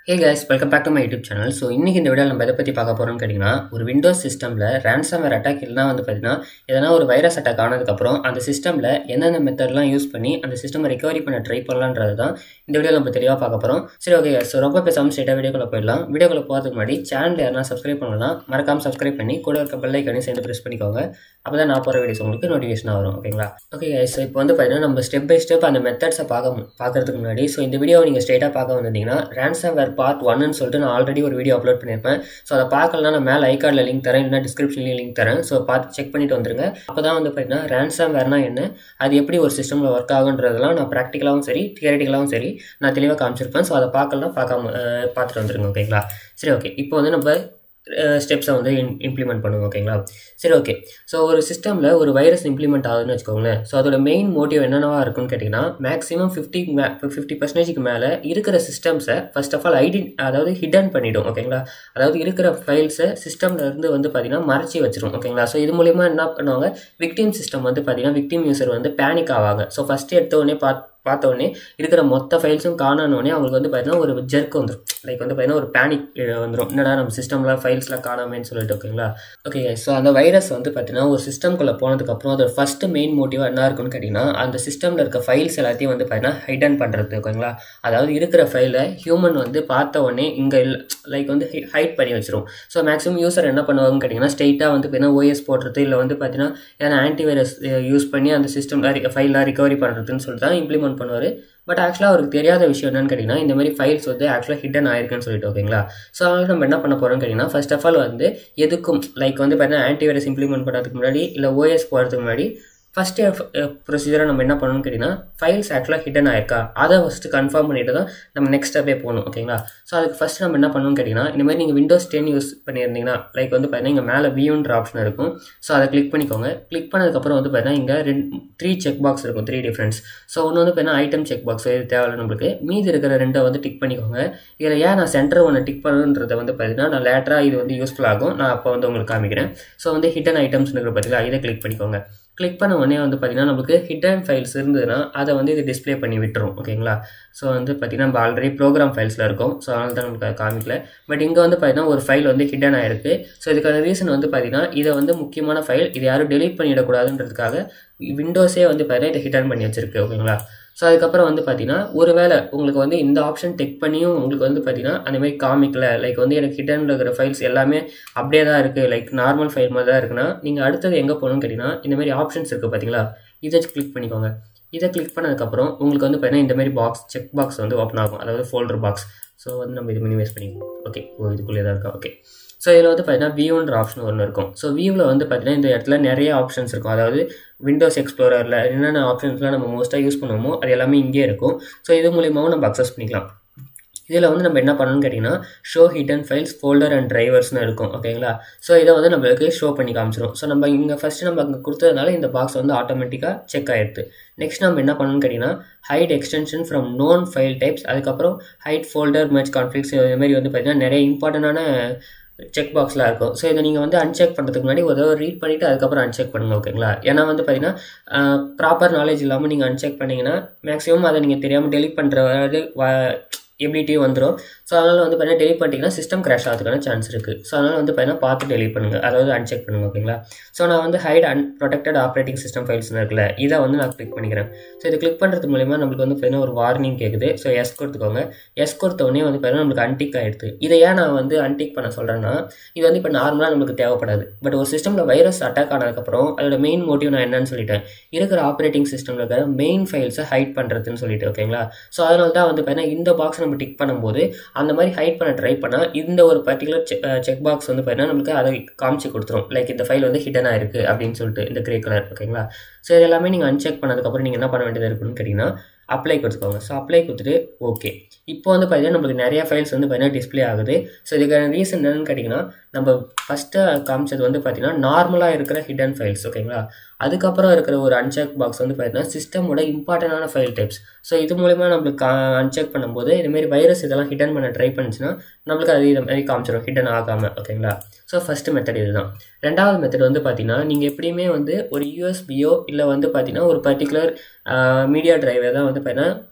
hey guys welcome back to my YouTube channel so இன்றைக்கி இந்த video நம்ம எதை பற்றி பார்க்க போகிறோம்னு கேட்டிங்கன்னா ஒரு விண்டோஸ் சிஸ்டமில் ரேன்சம்வேர் அட்டாக் இல்லைனா வந்து பார்த்தீங்கன்னா எதனா ஒரு வைரஸ் அட்டாக் ஆனதுக்கப்புறம் அந்த சிஸ்டமில் எந்தெந்த மெத்தட்லாம் யூஸ் பண்ணி அந்த சிஸ்டம் ரெக்கவரி பண்ண ட்ரை பண்ணலான்றது தான் இந்த வீடியோ நம்ம தெளிவாக பார்க்க போகிறோம் சரி ஓகே ஸோ ரொம்ப பேசாமல் ஸ்ட்ரெயிட்டாக வீடியோக்குள்ளே போயிடலாம் வீடியோக்குள்ளே போகிறதுக்கு முன்னாடி சேனல் யாரா சப்ஸ்கிரைப் பண்ணலாம் மறக்காமல் சப்ஸ்கிரைப் பண்ணி கூட இருக்க பெல் ஐக்கனையும் சேர்ந்து ப்ரெஸ் பண்ணிக்கோங்க அப்போ தான் நான் போகிற வீடியோஸ் உங்களுக்கு நோட்டிஃபிகேஷனாக வரும் ஓகேங்களா ஓகே ஸோ இப்போ வந்து பார்த்தீங்கன்னா நம்ம ஸ்டெப் பை ஸ்டெப் அந்த மெத்தட்ஸை பார்க்க பார்க்கறதுக்கு முன்னாடி ஸோ இந்த வீடியோவை நீங்கள் ஸ்ட்ரெயிட்டாக பார்க்க வந்திருந்தீங்கன்னா ரேன்சம்வேர் பார்ட் ஒன்னு சொல்லிட்டு நான் ஆல்ரெடி ஒரு வீடியோ அப்லோட் பண்ணியிருப்பேன் ஸோ அதை பார்க்கலாம் நான் மேலே ஐகார்டில் லிங்க் தரேன் இல்லைனா டிஸ்கிரிப்ஷன்லேயும் லிங்க் தரேன் ஸோ பார்த்து செக் பண்ணிட்டு வந்துருங்க அப்போ தான் வந்து பார்த்தீங்கன்னா ரேன்சம் வேர்னா என்ன அது எப்படி ஒரு சிஸ்டமில் ஒர்க் ஆகுன்றதெல்லாம் நான் ப்ராக்டிக்கலாகவும் சரி தியரட்டிக்கலாகவும் சரி நான் தெளிவாக காமிச்சிருப்பேன் ஸோ அதை பார்க்கலாம் பார்க்காம அஹ், பார்த்துட்டு வந்துருங்க ஓகேங்களா சரி ஓகே இப்போ வந்து நம்ம ஸ்டெப்ஸை வந்து இம்ப்ளிமெண்ட் பண்ணுவோம் ஓகேங்களா சரி ஓகே ஸோ ஒரு சிஸ்டமில் ஒரு வைரஸ் இம்ப்ளிமெண்ட் ஆகுதுன்னு வச்சுக்கோங்களேன் ஸோ அதோட மெயின் மோட்டிவ் என்னென்னவா இருக்குன்னு கேட்டிங்கன்னா மேக்ஸிமம் ஃபிஃப்டி மே ஃபிஃப்டி பர்சன்டேஜ்க்கு மேலே இருக்கிற சிஸ்டம்ஸை ஃபர்ஸ்ட் ஆஃப் ஆல் ஐடி அதாவது ஹிடன் பண்ணிடும் ஓகேங்களா அதாவது இருக்கிற ஃபைல்ஸை சிஸ்டம்ல இருந்து வந்து பார்த்தீங்கன்னா மறைச்சி வச்சிரும் ஓகேங்களா ஸோ இது மூலிமா என்ன பண்ணுவாங்க விக்டிம் சிஸ்டம் வந்து பார்த்தீங்கன்னா விக்டிம் யூசர் வந்து பேனிக் ஆவாங்க ஸோ ஃபஸ்ட்டு எடுத்த உடனே பார்த்து பார்த்த உடனே இருக்கிற மொத்த ஃபைல்ஸும் காணானோடனே அவங்களுக்கு வந்து பார்த்தீங்கன்னா ஒரு ஜெர்க் வந்துடும் லைக் வந்து பார்த்தீங்கன்னா ஒரு பேனிக் வந்துடும் என்னடா நம்ம சிஸ்டம்லாம் ஃபைல்ஸ்லாம் காணாமேன்னு சொல்லிட்டு ஓகேங்களா ஓகே ஸோ அந்த வைரஸ் வந்து பார்த்தீங்கன்னா ஒரு சிஸ்டம்குள்ளே போனதுக்கப்புறம் அதோட ஃபஸ்ட்டு மெயின் மோட்டிவாக என்ன இருக்குன்னு கேட்டிங்கன்னா அந்த சிஸ்டமில் இருக்க ஃபைல்ஸ் எல்லாத்தையும் வந்து பார்த்தீங்கன்னா ஹைடன் பண்ணுறது ஓகேங்களா அதாவது இருக்கிற ஃபைலை ஹியூமன் வந்து பார்த்த உடனே இங்கே லைக் வந்து ஹைட் பண்ணி வச்சிரும் ஸோ மேக்ஸிமம் யூசர் என்ன பண்ணுவாங்கன்னு கேட்டிங்கன்னா ஸ்ட்ரெயிட்டாக வந்து பார்த்தீங்கன்னா ஓஎஸ் போடுறது இல்லை வந்து பார்த்தீங்கன்னா ஏன்னா ஆன்டிவைரஸ் யூஸ் பண்ணி அந்த சிஸ்டம் ஃபைலாக ரிகவரி பண்ணுறதுன்னு சொல்லிட்டு தான் இம்ப்ளிமெண்ட் பண்ணுவார் பட் ஆக்சுவலாக அவருக்கு தெரியாத விஷயம் என்னன்னு கேட்டிங்கன்னா இந்த மாதிரி ஃபைல்ஸ் வந்து ஆக்சுவலாக ஹிடன் ஆயிருக்குன்னு சொல்லிட்டு ஓகேங்களா ஸோ அதனால நம்ம என்ன பண்ண போகிறோம்னு கேட்டிங்கன்னா ஃபர்ஸ்ட் ஆஃப் ஆல் வந்து எதுக்கும் லைக் வந்து பார்த்தீங்கன்னா ஆன்டிவைரஸ் இம்ப்ளிமெண்ட் பண்ணுறதுக்கு முன்னாடி இல்லை ஓஎஸ் போகிறதுக்கு முன்னாடி ஃபஸ்ட்டு ப்ரொசீஜராக நம்ம என்ன பண்ணணும்னு கேட்டிங்கன்னா ஃபைல்ஸ் ஆக்சுவலாக ஹிடன் ஆயிருக்கா அதை ஃபஸ்ட்டு கன்ஃபார்ம் பண்ணிட்டு தான் நம்ம நெக்ஸ்ட் ஸ்டெப்பே போகணும் ஓகேங்களா ஸோ அதுக்கு ஃபஸ்ட்டு நம்ம என்ன பண்ணணும்னு கேட்டிங்கன்னா இந்த மாதிரி நீங்கள் விண்டோஸ் டென் யூஸ் பண்ணியிருந்தீங்கன்னா லைக் வந்து பார்த்தீங்கன்னா இங்கே மேலே வியூன்ற ஆப்ஷன் இருக்கும் ஸோ அதை கிளிக் பண்ணிக்கோங்க கிளிக் பண்ணதுக்கப்புறம் வந்து பார்த்தீங்கன்னா இங்கே ரெண்டு த்ரீ செக் பாக்ஸ் இருக்கும் த்ரீ டிஃப்ரெண்ட்ஸ் ஸோ ஒன்று வந்து பார்த்தீங்கன்னா ஐட்டம் செக் பாக்ஸ் இது தேவையில்ல நம்மளுக்கு மீதி இருக்கிற ரெண்டை வந்து டிக் பண்ணிக்கோங்க இதில் ஏன் நான் சென்டர் ஒன்று டிக் பண்ணுன்றதை வந்து பார்த்தீங்கன்னா நான் லேட்டராக இது வந்து யூஸ்ஃபுல் ஆகும் நான் அப்போ வந்து உங்களுக்கு காமிக்கிறேன் ஸோ வந்து ஹிடன் ஐட்டம்ஸ் இருக்கிற பார்த்தீங்களா இதை கிளிக் பண்ணிக்கோங்க கிளிக் பண்ண உடனே வந்து பார்த்தீங்கன்னா நமக்கு ஹிடன் ஃபைல்ஸ் இருந்ததுன்னா அதை வந்து இது டிஸ்ப்ளே பண்ணி விட்டுரும் ஓகேங்களா ஸோ வந்து பார்த்தீங்கன்னா நம்ம ஆல்ரெடி ப்ரோக்ராம் ஃபைல்ஸில் இருக்கும் ஸோ அதனால தான் நமக்கு அது காமிக்கல பட் இங்கே வந்து பார்த்தீங்கன்னா ஒரு ஃபைல் வந்து ஹிடன் ஆயிருக்கு ஸோ இதுக்கான ரீசன் வந்து பார்த்தீங்கன்னா இதை வந்து முக்கியமான ஃபைல் இது யாரும் டெலீட் பண்ணிடக்கூடாதுன்றதுக்காக விண்டோஸே வந்து பார்த்தீங்கன்னா இதை ஹிடன் பண்ணி வச்சிருக்கு ஓகேங்களா ஸோ அதுக்கப்புறம் வந்து பார்த்தீங்கன்னா ஒருவேளை உங்களுக்கு வந்து இந்த ஆப்ஷன் டெக் பண்ணியும் உங்களுக்கு வந்து பார்த்தீங்கன்னா அந்த மாதிரி காமிக்கல லைக் வந்து எனக்கு ஹிடனில் இருக்கிற ஃபைல்ஸ் எல்லாமே அப்படியே தான் இருக்குது லைக் நார்மல் ஃபைல் மாதிரி தான் இருக்குன்னா நீங்கள் அடுத்தது எங்கே போகணும்னு கேட்டிங்கன்னா இந்த மாதிரி ஆப்ஷன்ஸ் இருக்குது பார்த்தீங்களா இதை கிளிக் பண்ணிக்கோங்க இதை கிளிக் பண்ணதுக்கப்புறம் உங்களுக்கு வந்து பார்த்தீங்கன்னா இந்த மாதிரி பாக்ஸ் செக் பாக்ஸ் வந்து ஓப்பன் ஆகும் அதாவது ஃபோல்டர் பாக்ஸ் ஸோ வந்து நம்ம இது மினிமைஸ் பண்ணிக்கோம் ஓகே ஓ இதுக்குள்ளே தான் இருக்கா ஓகே ஸோ இதில் வந்து பார்த்தீங்கன்னா வியூன்ற ஆப்ஷன் ஒன்று இருக்கும் ஸோ வியூவில் வந்து பார்த்தீங்கன்னா இந்த இடத்துல நிறைய ஆப்ஷன்ஸ் இருக்கும் அதாவது விண்டோஸ் எக்ஸ்ப்ளோரரில் என்னென்ன ஆப்ஷன்ஸ்லாம் நம்ம மோஸ்ட்டாக யூஸ் பண்ணுவோமோ அது எல்லாமே இங்கே இருக்கும் ஸோ இது மூலியமாகவும் நம்ம அக்சஸ் பண்ணிக்கலாம் இதில் வந்து நம்ம என்ன பண்ணணும்னு கேட்டிங்கன்னா show hidden files folder and டிரைவர்ஸ்னு இருக்கும் ஓகேங்களா ஸோ இதை வந்து நம்மளுக்கு ஷோ பண்ணி காமிச்சிரும் ஸோ நம்ம இங்கே ஃபஸ்ட்டு நம்ம அங்கே கொடுத்ததுனால இந்த பாக்ஸ் வந்து ஆட்டோமேட்டிக்காக செக் ஆகிடுது நெக்ஸ்ட் நம்ம என்ன பண்ணணும்னு கேட்டிங்கன்னா hide extension from known file types அதுக்கப்புறம் ஹைட் ஃபோல்டர் மேட்ச் கான்ஃப்ளிக்ஸ் இது மாதிரி வந்து பார்த்தீங்கன்னா நிறைய இம்பார்ட்டண்டான செக் பாக்ஸ்லாம் இருக்கும் ஸோ இதை நீங்கள் வந்து அன்செக் பண்ணுறதுக்கு முன்னாடி ஒரு தடவை ரீட் பண்ணிவிட்டு அதுக்கப்புறம் அன்செக் பண்ணுங்கள் ஓகேங்களா ஏன்னா வந்து பார்த்தீங்கன்னா ப்ராப்பர் நாலேஜ் இல்லாமல் நீங்கள் அன்செக் பண்ணிங்கன்னா மேக்ஸிமம் அதை நீங்கள் தெரியாமல் டெலிட் பண்ணுற எபிலிட்டியும் வந்துடும் ஸோ அதனால் வந்து பார்த்தீங்கன்னா டெலிட் பண்ணிட்டீங்கன்னா சிஸ்டம் கிராஷ் ஆகிறதுக்கான சான்ஸ் இருக்குது ஸோ அதனால் வந்து பார்த்தீங்கன்னா பார்த்து டெலிட் பண்ணுங்கள் அதாவது அன்செக் பண்ணுங்கள் ஓகேங்களா ஸோ நான் வந்து hide un protected operating system ஃபைல்ஸ்னு இருக்குல்ல இதை வந்து நான் கிளிக் பண்ணிக்கிறேன் ஸோ இது கிளிக் பண்ணுறது மூலிமா நம்மளுக்கு வந்து பார்த்தீங்கன்னா ஒரு வார்னிங் கேட்குது ஸோ எஸ் கொடுத்துக்கோங்க எஸ் கொடுத்த உடனே வந்து பார்த்தீங்கன்னா நம்மளுக்கு அன்டிக் ஆகிடுது இதை ஏன் நான் வந்து அன்டிக் பண்ண சொல்கிறேன்னா இது வந்து இப்போ நார்மலாக நம்மளுக்கு தேவைப்படாது பட் ஒரு சிஸ்டமில் வைரஸ் அட்டாக் ஆனதுக்கப்புறம் அதோட மெயின் மோட்டிவ் நான் என்னன்னு சொல்லிட்டேன் இருக்கிற ஆப்ரேட்டிங் சிஸ்டமில் இருக்கிற மெயின் ஃபைல்ஸை ஹைட் பண்ணுறதுன்னு சொல்லிட்டு ஓகேங்களா ஸோ அதனால தான் வந்து பார்த்தீங்கன்னா இந்த பாக்ஸ் நம்ம டிக் பண்ணும்போது அந்த மாதிரி ஹைட் பண்ண ட்ரை பண்ணால் இந்த ஒரு பர்டிகுலர் செக் பாக்ஸ் வந்து பார்த்தீங்கன்னா நம்மளுக்கு அதை காமிச்சு கொடுத்துரும் லைக் இந்த ஃபைல் வந்து ஹிடன் ஆயிருக்கு அப்படின்னு சொல்லிட்டு இந்த கிரே கலர் ஓகேங்களா ஸோ இது எல்லாமே நீங்கள் அன்செக் பண்ணதுக்கப்புறம் நீங்கள் என்ன பண்ண வேண்டியது இருக்குன்னு கேட்டிங்கன்னா அப்ளை கொடுத்துக்கோங்க ஸோ அப்ளை கொடுத்துட்டு ஓகே இப்போ வந்து பார்த்தீங்கன்னா நம்மளுக்கு நிறைய ஃபைல்ஸ் வந்து பார்த்தீங்கன்னா டிஸ்ப்ளே ஆகுது ஸோ இதுக்கான ரீசன் என்னன்னு கேட்டிங்கன்னா நம்ம ஃபஸ்ட்டு காமிச்சது வந்து பார்த்தீங்கன்னா நார்மலாக இருக்கிற ஹிடன் ஃபைல்ஸ் ஓகேங்களா அதுக்கப்புறம் இருக்கிற ஒரு அன்செக் பாக்ஸ் வந்து பார்த்தீங்கன்னா சிஸ்டமோட இம்பார்ட்டண்டான ஃபைல் டைப்ஸ் ஸோ இது மூலிமா நம்மளுக்கு அன்செக் பண்ணும்போது இதுமாரி வைரஸ் இதெல்லாம் ஹிடன் பண்ண ட்ரை பண்ணுச்சுன்னா நம்மளுக்கு அது இது மாதிரி காமிச்சிடும் ஹிடன் ஆகாமல் ஓகேங்களா ஸோ ஃபஸ்ட்டு மெத்தட் இதுதான் ரெண்டாவது மெத்தட் வந்து பார்த்தீங்கன்னா நீங்கள் எப்படியுமே வந்து ஒரு யூஎஸ்பியோ இல்லை வந்து பார்த்தீங்கன்னா ஒரு பர்டிகுலர் மீடியா டிரைவை தான் வந்து பார்த்தீங்கன்னா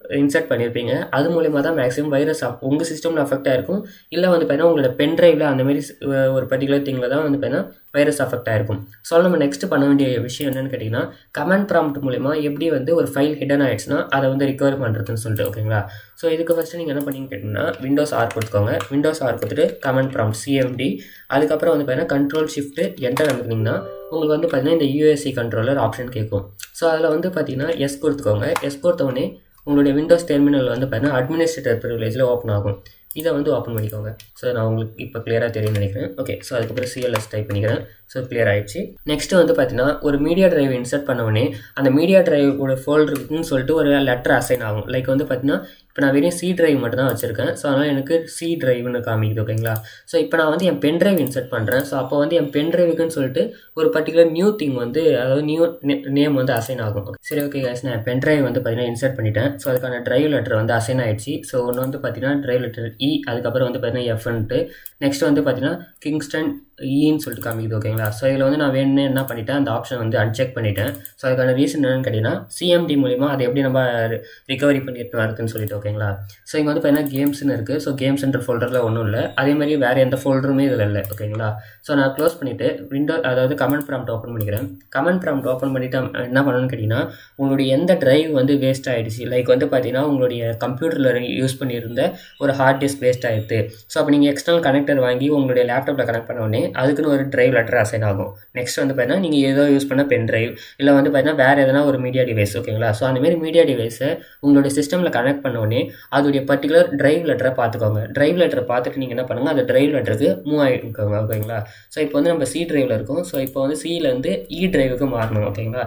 இன்சர்ட் பண்ணியிருப்பீங்க அது மூலிமா தான் மேக்ஸிமம் வைரஸ் உங்கள் சிஸ்டமில் அஃபெக்ட் ஆயிருக்கும் இல்லை வந்து பார்த்தீங்கன்னா உங்களோட பென் ட்ரைவில் அந்த மாதிரி ஸ்- ஒரு பர்டிகுலர் திங்கில் தான் வந்து பார்த்தீங்கன்னா வைரஸ் அஃபெக்ட் ஆயிருக்கும் ஸோ நம்ம நெக்ஸ்ட் பண்ண வேண்டிய விஷயம் என்னன்னு கேட்டிங்கன்னா கமெண்ட் ப்ராம்ப்ட் மூலிமா எப்படி வந்து ஒரு ஃபைல் ஹிடன் ஆயிடுச்சுன்னா அதை வந்து ரிகவர் பண்ணுறதுன்னு சொல்லிட்டு ஓகேங்களா ஸோ இதுக்கு ஃபஸ்ட்டு நீங்கள் என்ன பண்ணீங்கன்னு கேட்டிங்கன்னா விண்டோஸ் ஆர் கொடுத்துக்கோங்க விண்டோஸ் ஆர் கொடுத்துட்டு கமெண்ட் ப்ராம்ப்ட் சிஎம்டி அதுக்கப்புறம் வந்து பார்த்தீங்கன்னா கண்ட்ரோல் ஷிஃப்ட் என்டர் அமைக்கிங்கன்னா உங்களுக்கு வந்து பார்த்தீங்கன்னா இந்த யூஎஸ்சி கண்ட்ரோலர் ஆப்ஷன் கேட்கும் ஸோ அதில் வந்து பார்த்தீங்கன்னா எஸ் கொடுத்துக்கோங்க எஸ் கொடுத்த உடனே உங்களுடைய விண்டோஸ் டெர்மினல் வந்து பார்த்தீங்கன்னா அட்மினிஸ்ட்ரேட்டர் ப்ரிவிலேஜில் ஓப்பன் ஆகும் இதை வந்து ஓப்பன் பண்ணிக்கோங்க ஸோ நான் உங்களுக்கு இப்போ கிளியராக தெரியும்னு நினைக்கிறேன் ஓகே ஸோ அதுக்கப்புறம் சிஎல்எஸ் டைப் பண்ணிக்கிறேன் ஸோ கிளியர் ஆயிடுச்சு நெக்ஸ்ட் வந்து பார்த்தீங்கன்னா ஒரு மீடியா டிரைவ் இன்சர்ட் பண்ண உடனே அந்த மீடியா டிரைவோட ஃபோல்டருக்குன்னு சொல்லிட்டு ஒரு லெட்டர் அசைன் ஆகும் லைக் வந்து பார்த்தீங்கன்னா இப்போ நான் வெறும் சி டிரைவ் மட்டும் தான் வச்சுருக்கேன் ஸோ அதனால் எனக்கு சி டிரைவ்னு காமிக்குது ஓகேங்களா ஸோ இப்போ நான் வந்து என் பென் டிரைவ் இன்சர்ட் பண்ணுறேன் ஸோ அப்போ வந்து என் பென் டிரைவுக்குன்னு சொல்லிட்டு ஒரு பர்டிகுலர் நியூ திங் வந்து அதாவது நியூ நேம் வந்து அசைன் ஆகும் சரி ஓகே guys நான் பென் டிரைவ் வந்து பார்த்தீங்கன்னா இன்சர்ட் பண்ணிட்டேன் ஸோ அதுக்கான டிரைவ் லெட்டர் வந்து அசைன் ஆயிடுச்சு ஸோ ஒன்று வந்து பார்த்தீங்கன்னா டிரைவ் லெட்டர் இ அதுக்கப்புறம் வந்து பார்த்தீங்கன்னா எஃப்ன்ட்டு நெக்ஸ்ட் வந்து பார்த்தீங்கன்னா கிங்ஸ்டன் ஈன்னு சொல்லிட்டு காமிக்குது ஓகேங்களா ஸோ இதில் வந்து நான் வேணும்னு என்ன பண்ணிட்டேன் அந்த ஆப்ஷன் வந்து அன்செக் பண்ணிட்டேன் ஸோ அதுக்கான ரீசன் என்னன்னு கேட்டிங்கன்னா சிஎம்டி மூலிமா அதை எப்படி நம்ம ரிகவரி பண்ணிட்டு வரதுன்னு சொல்லிட்டு ஓகேங்களா ஸோ இங்கே வந்து பார்த்தீங்கன்னா கேம்ஸ்னு இருக்குது ஸோ கேம்ஸ்ன்ற ஃபோல்டரில் ஒன்றும் இல்லை அதே மாதிரி வேறு எந்த ஃபோல்டருமே இதில் இல்லை ஓகேங்களா ஸோ நான் க்ளோஸ் பண்ணிவிட்டு விண்டோ அதாவது கமெண்ட் ப்ராம்ப்ட் ஓப்பன் பண்ணிக்கிறேன் கமெண்ட் ப்ராம்ப்ட் ஓப்பன் பண்ணிவிட்டு என்ன பண்ணணும்னு கேட்டிங்கன்னா உங்களுடைய எந்த டிரைவ் வந்து வேஸ்ட் ஆகிடுச்சு லைக் வந்து பார்த்தீங்கன்னா உங்களுடைய கம்ப்யூட்டரில் யூஸ் பண்ணியிருந்த ஒரு ஹார்ட் டிஸ்க் வேஸ்ட் ஆயிடுது ஸோ அப்போ நீங்கள் எக்ஸ்டர்னல் கனெக்டர் வாங்கி உங்களுடைய லேப்டாப்பில் கனெக்ட் பண்ண உடனே அதுக்குன்னு ஒரு டிரைவ் லெட்டர் அசைன் ஆகும் நெக்ஸ்ட் வந்து பார்த்தீங்கன்னா நீங்கள் ஏதோ யூஸ் பண்ண பென் டிரைவ் இல்லை வந்து பார்த்தீங்கன்னா வேறு எதனா ஒரு மீடியா டிவைஸ் ஓகேங்களா ஸோ அந்த மாதிரி மீடியா டிவைஸை உங்களுடைய சிஸ்டமில் கனெக்ட் பண்ண உடனே அதோடைய பர்டிகுலர் டிரைவ் லெட்டரை பார்த்துக்கோங்க டிரைவ் லெட்டரை பார்த்துட்டு நீங்கள் என்ன பண்ணுங்கள் அந்த டிரைவ் லெட்டருக்கு மூவ் ஆகிருக்கோங்க ஓகேங்களா ஸோ இப்போ வந்து நம்ம சி டிரைவில் இருக்கும் ஸோ இப்போ வந்து சியிலேருந்து இ டிரைவுக்கு மாறணும் ஓகேங்களா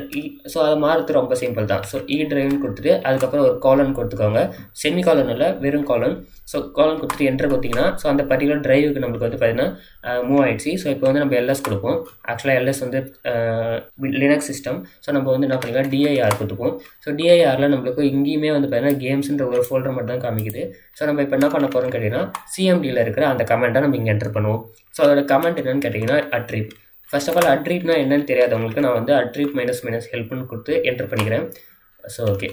ஸோ அதை மாறுறது ரொம்ப சிம்பிள் தான் ஸோ இ டிரைவ்னு கொடுத்துட்டு அதுக்கப்புறம் ஒரு காலன் கொடுத்துக்கோங்க செமி காலன் இல்லை வெறும் காலன் ஸோ காலன் கொடுத்துட்டு என்டர் கொடுத்தீங்கன்னா ஸோ அந்த பர்டிகுலர் டிரைவுக்கு நம்மளுக்கு வந்து பார்த்தீங்கன்னா மூவ் ஆயிடுச்சு ஸோ இப்போ வந்து நம்ம எல்எஸ் கொடுப்போம் ஆக்சுவலாக எல்எஸ் வந்து லினக்ஸ் சிஸ்டம் ஸோ நம்ம வந்து என்ன பண்ணிக்கலாம் டிஐஆர் கொடுத்துப்போம் ஸோ டிஐஆரில் நம்மளுக்கு இங்கேயுமே வந்து பார்த்தீங்கன்னா கேம்ஸ்ன்ற ஒரு ஃபோல்டர் மட்டும் தான் காமிக்குது ஸோ நம்ம இப்போ என்ன பண்ண போகிறோம்னு கேட்டிங்கன்னா சிஎம்டியில் இருக்கிற அந்த கமெண்ட்டை நம்ம இங்கே என்டர் பண்ணுவோம் ஸோ அதோட கமெண்ட் என்னன்னு கேட்டிங்கன்னா அட்ரிப் ஃபர்ஸ்ட் ஆஃப் ஆல் அட்ரீப்னா என்னன்னு தெரியாதவங்களுக்கு நான் வந்து அட்ரீப் மைனஸ் மைனஸ் ஹெல்ப்னு கொடுத்து என்டர் பண்ணிக்கிறேன் ஸோ ஓகே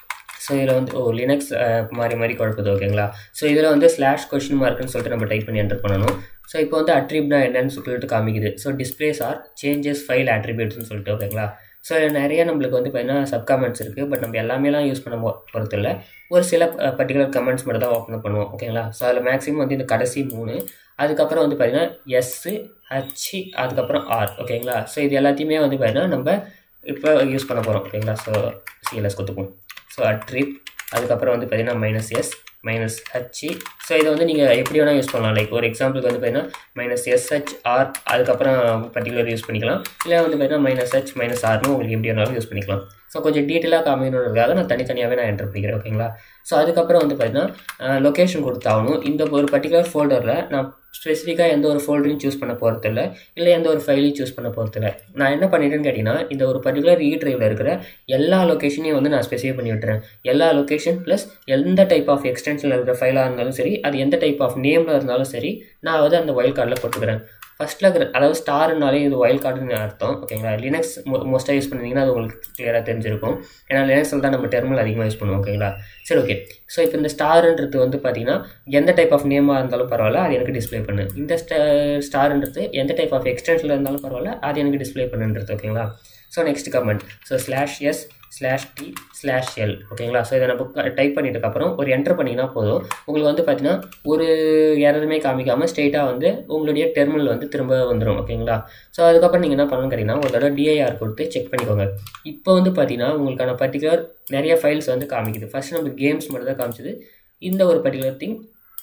ஸோ இதில் வந்து ஓ லினக்ஸ் மாறி மாறி குழப்பது ஓகேங்களா ஸோ இதில் வந்து ஸ்லாஷ் கொஷின் மார்க்னு சொல்லிட்டு நம்ம டைப் பண்ணி என்டர் பண்ணணும் ஸோ இப்போ வந்து அட்ரிப்னா என்னன்னு சொல்லிட்டு காமிக்குது so displays or changes file அட்ரிபியூட்ஸ்னு சொல்லிட்டு ஓகேங்களா ஸோ நிறைய நம்மளுக்கு வந்து பார்த்தீங்கன்னா சப் கமெண்ட்ஸ் இருக்குது பட் நம்ம எல்லாமேலாம் யூஸ் பண்ண போகிறது இல்லை ஒரு சில பர்டிகுலர் கமெண்ட்ஸ் மட்டும் தான் ஓப்பன் பண்ணுவோம் ஓகேங்களா ஸோ அதில் மேக்ஸிமம் வந்து இந்த கடைசி மூணு அதுக்கப்புறம் வந்து பார்த்தீங்கன்னா எஸ்ஸு ஹச்சு அதுக்கப்புறம் ஆர் ஓகேங்களா ஸோ இது எல்லாத்தையுமே வந்து பார்த்தீங்கன்னா நம்ம இப்போ யூஸ் பண்ண போகிறோம் ஓகேங்களா ஸோ சிஎல்எஸ் கொடுத்துப்போம் ஸோ அட்ரிப் அதுக்கப்புறம் வந்து பார்த்தீங்கன்னா minus S minus H so இதை வந்து நீங்கள் எப்படி வேணால் யூஸ் பண்ணலாம் லைக் ஒரு எக்ஸாம்பிளுக்கு வந்து பார்த்தீங்கன்னா மைனஸ் எஸ்ஹெச் ஆர் அதுக்கப்புறம் பர்டிகுலர் யூஸ் பண்ணிக்கலாம் இல்லை வந்து பார்த்தீங்கன்னா மைனஸ் ஹெச் மைனஸ் ஆர்னு உங்களுக்கு எப்படி வேணாலும் யூஸ் பண்ணிக்கலாம் ஸோ கொஞ்சம் டீட்டெயிலாக காமிக்கணுன்றதுக்காக நான் தனித்தனியாகவே நான் என்டர் பண்ணிக்கிறேன் ஓகேங்களா ஸோ அதுக்கப்புறம் வந்து பார்த்தீங்கன்னா லொக்கேஷன் கொடுத்தாகணும் இந்த ஒரு பர்டிகுலர் ஃபோல்டரில் நான் ஸ்பெசிஃபிக்காக எந்த ஒரு ஃபோல்டரையும் சூஸ் பண்ண போகிறது இல்லை இல்லை எந்த ஒரு ஃபைலையும் சூஸ் பண்ண போகிறது இல்லை நான் என்ன பண்ணிட்டேன்னு கேட்டிங்கன்னா இந்த ஒரு பர்டிகுலர் இ ட்ரைவில் இருக்கிற எல்லா லொக்கேஷனையும் வந்து நான் ஸ்பெசிஃபை பண்ணி விட்டுறேன் எல்லா லொக்கேஷன் ப்ளஸ் எந்த டைப் ஆஃப் எக்ஸ்டென்ஷனில் இருக்கிற ஃபைலாக இருந்தாலும் சரி அது எந்த டைப் ஆஃப் நேமில் இருந்தாலும் சரி நான் வந்து அந்த ஒயில் கார்டில் போட்டுக்கிறேன் ஃபஸ்ட்டில் இருக்கிற அதாவது ஸ்டார்னாலே இது ஒயில் கார்டுன்னு அர்த்தம் ஓகேங்களா லினக்ஸ் மோஸ்ட்டாக யூஸ் பண்ணிங்கன்னா அது உங்களுக்கு கிளியராக தெரிஞ்சிருக்கும் ஏன்னா லினக்ஸில் தான் நம்ம டெர்மினல் அதிகமாக யூஸ் பண்ணுவோம் ஓகேங்களா சரி ஓகே ஸோ இப்போ இந்த ஸ்டார்ன்றது வந்து பார்த்தீங்கன்னா எந்த டைப் ஆஃப் நேமாக இருந்தாலும் பரவாயில்ல அது எனக்கு டிஸ்பிளே பண்ணு இந்த ஸ்டா ஸ்டார்ன்றது எந்த டைப் ஆஃப் எக்ஸ்டென்ஷனில் இருந்தாலும் பரவாயில்ல அது எனக்கு டிஸ்பிளே பண்ணுன்றது ஓகேங்களா so next command so slash S slash D slash L ஓகேங்களா ஸோ இதை நம்ம டைப் பண்ணிட்டதுக்கப்புறம் ஒரு என்டர் பண்ணிங்கன்னா போதும் உங்களுக்கு வந்து பார்த்தீங்கன்னா ஒரு எரருமே காமிக்காமல் ஸ்ட்ரெயிட்டாக வந்து உங்களுடைய டெர்மினல் வந்து திரும்ப வந்துடும் ஓகேங்களா ஸோ அதுக்கப்புறம் நீங்கள் என்ன பண்ணணும்னு கேட்டிங்கன்னா ஒரு தடவை டிஐஆர் கொடுத்து செக் பண்ணிக்கோங்க இப்போ வந்து பார்த்தீங்கன்னா உங்களுக்கான பர்டிகுலர் நிறைய ஃபைல்ஸ் வந்து காமிக்குது ஃபஸ்ட் நம்ம கேம்ஸ் மட்டும் தான் காமிச்சது இந்த ஒரு பர்டிகுலர் திங்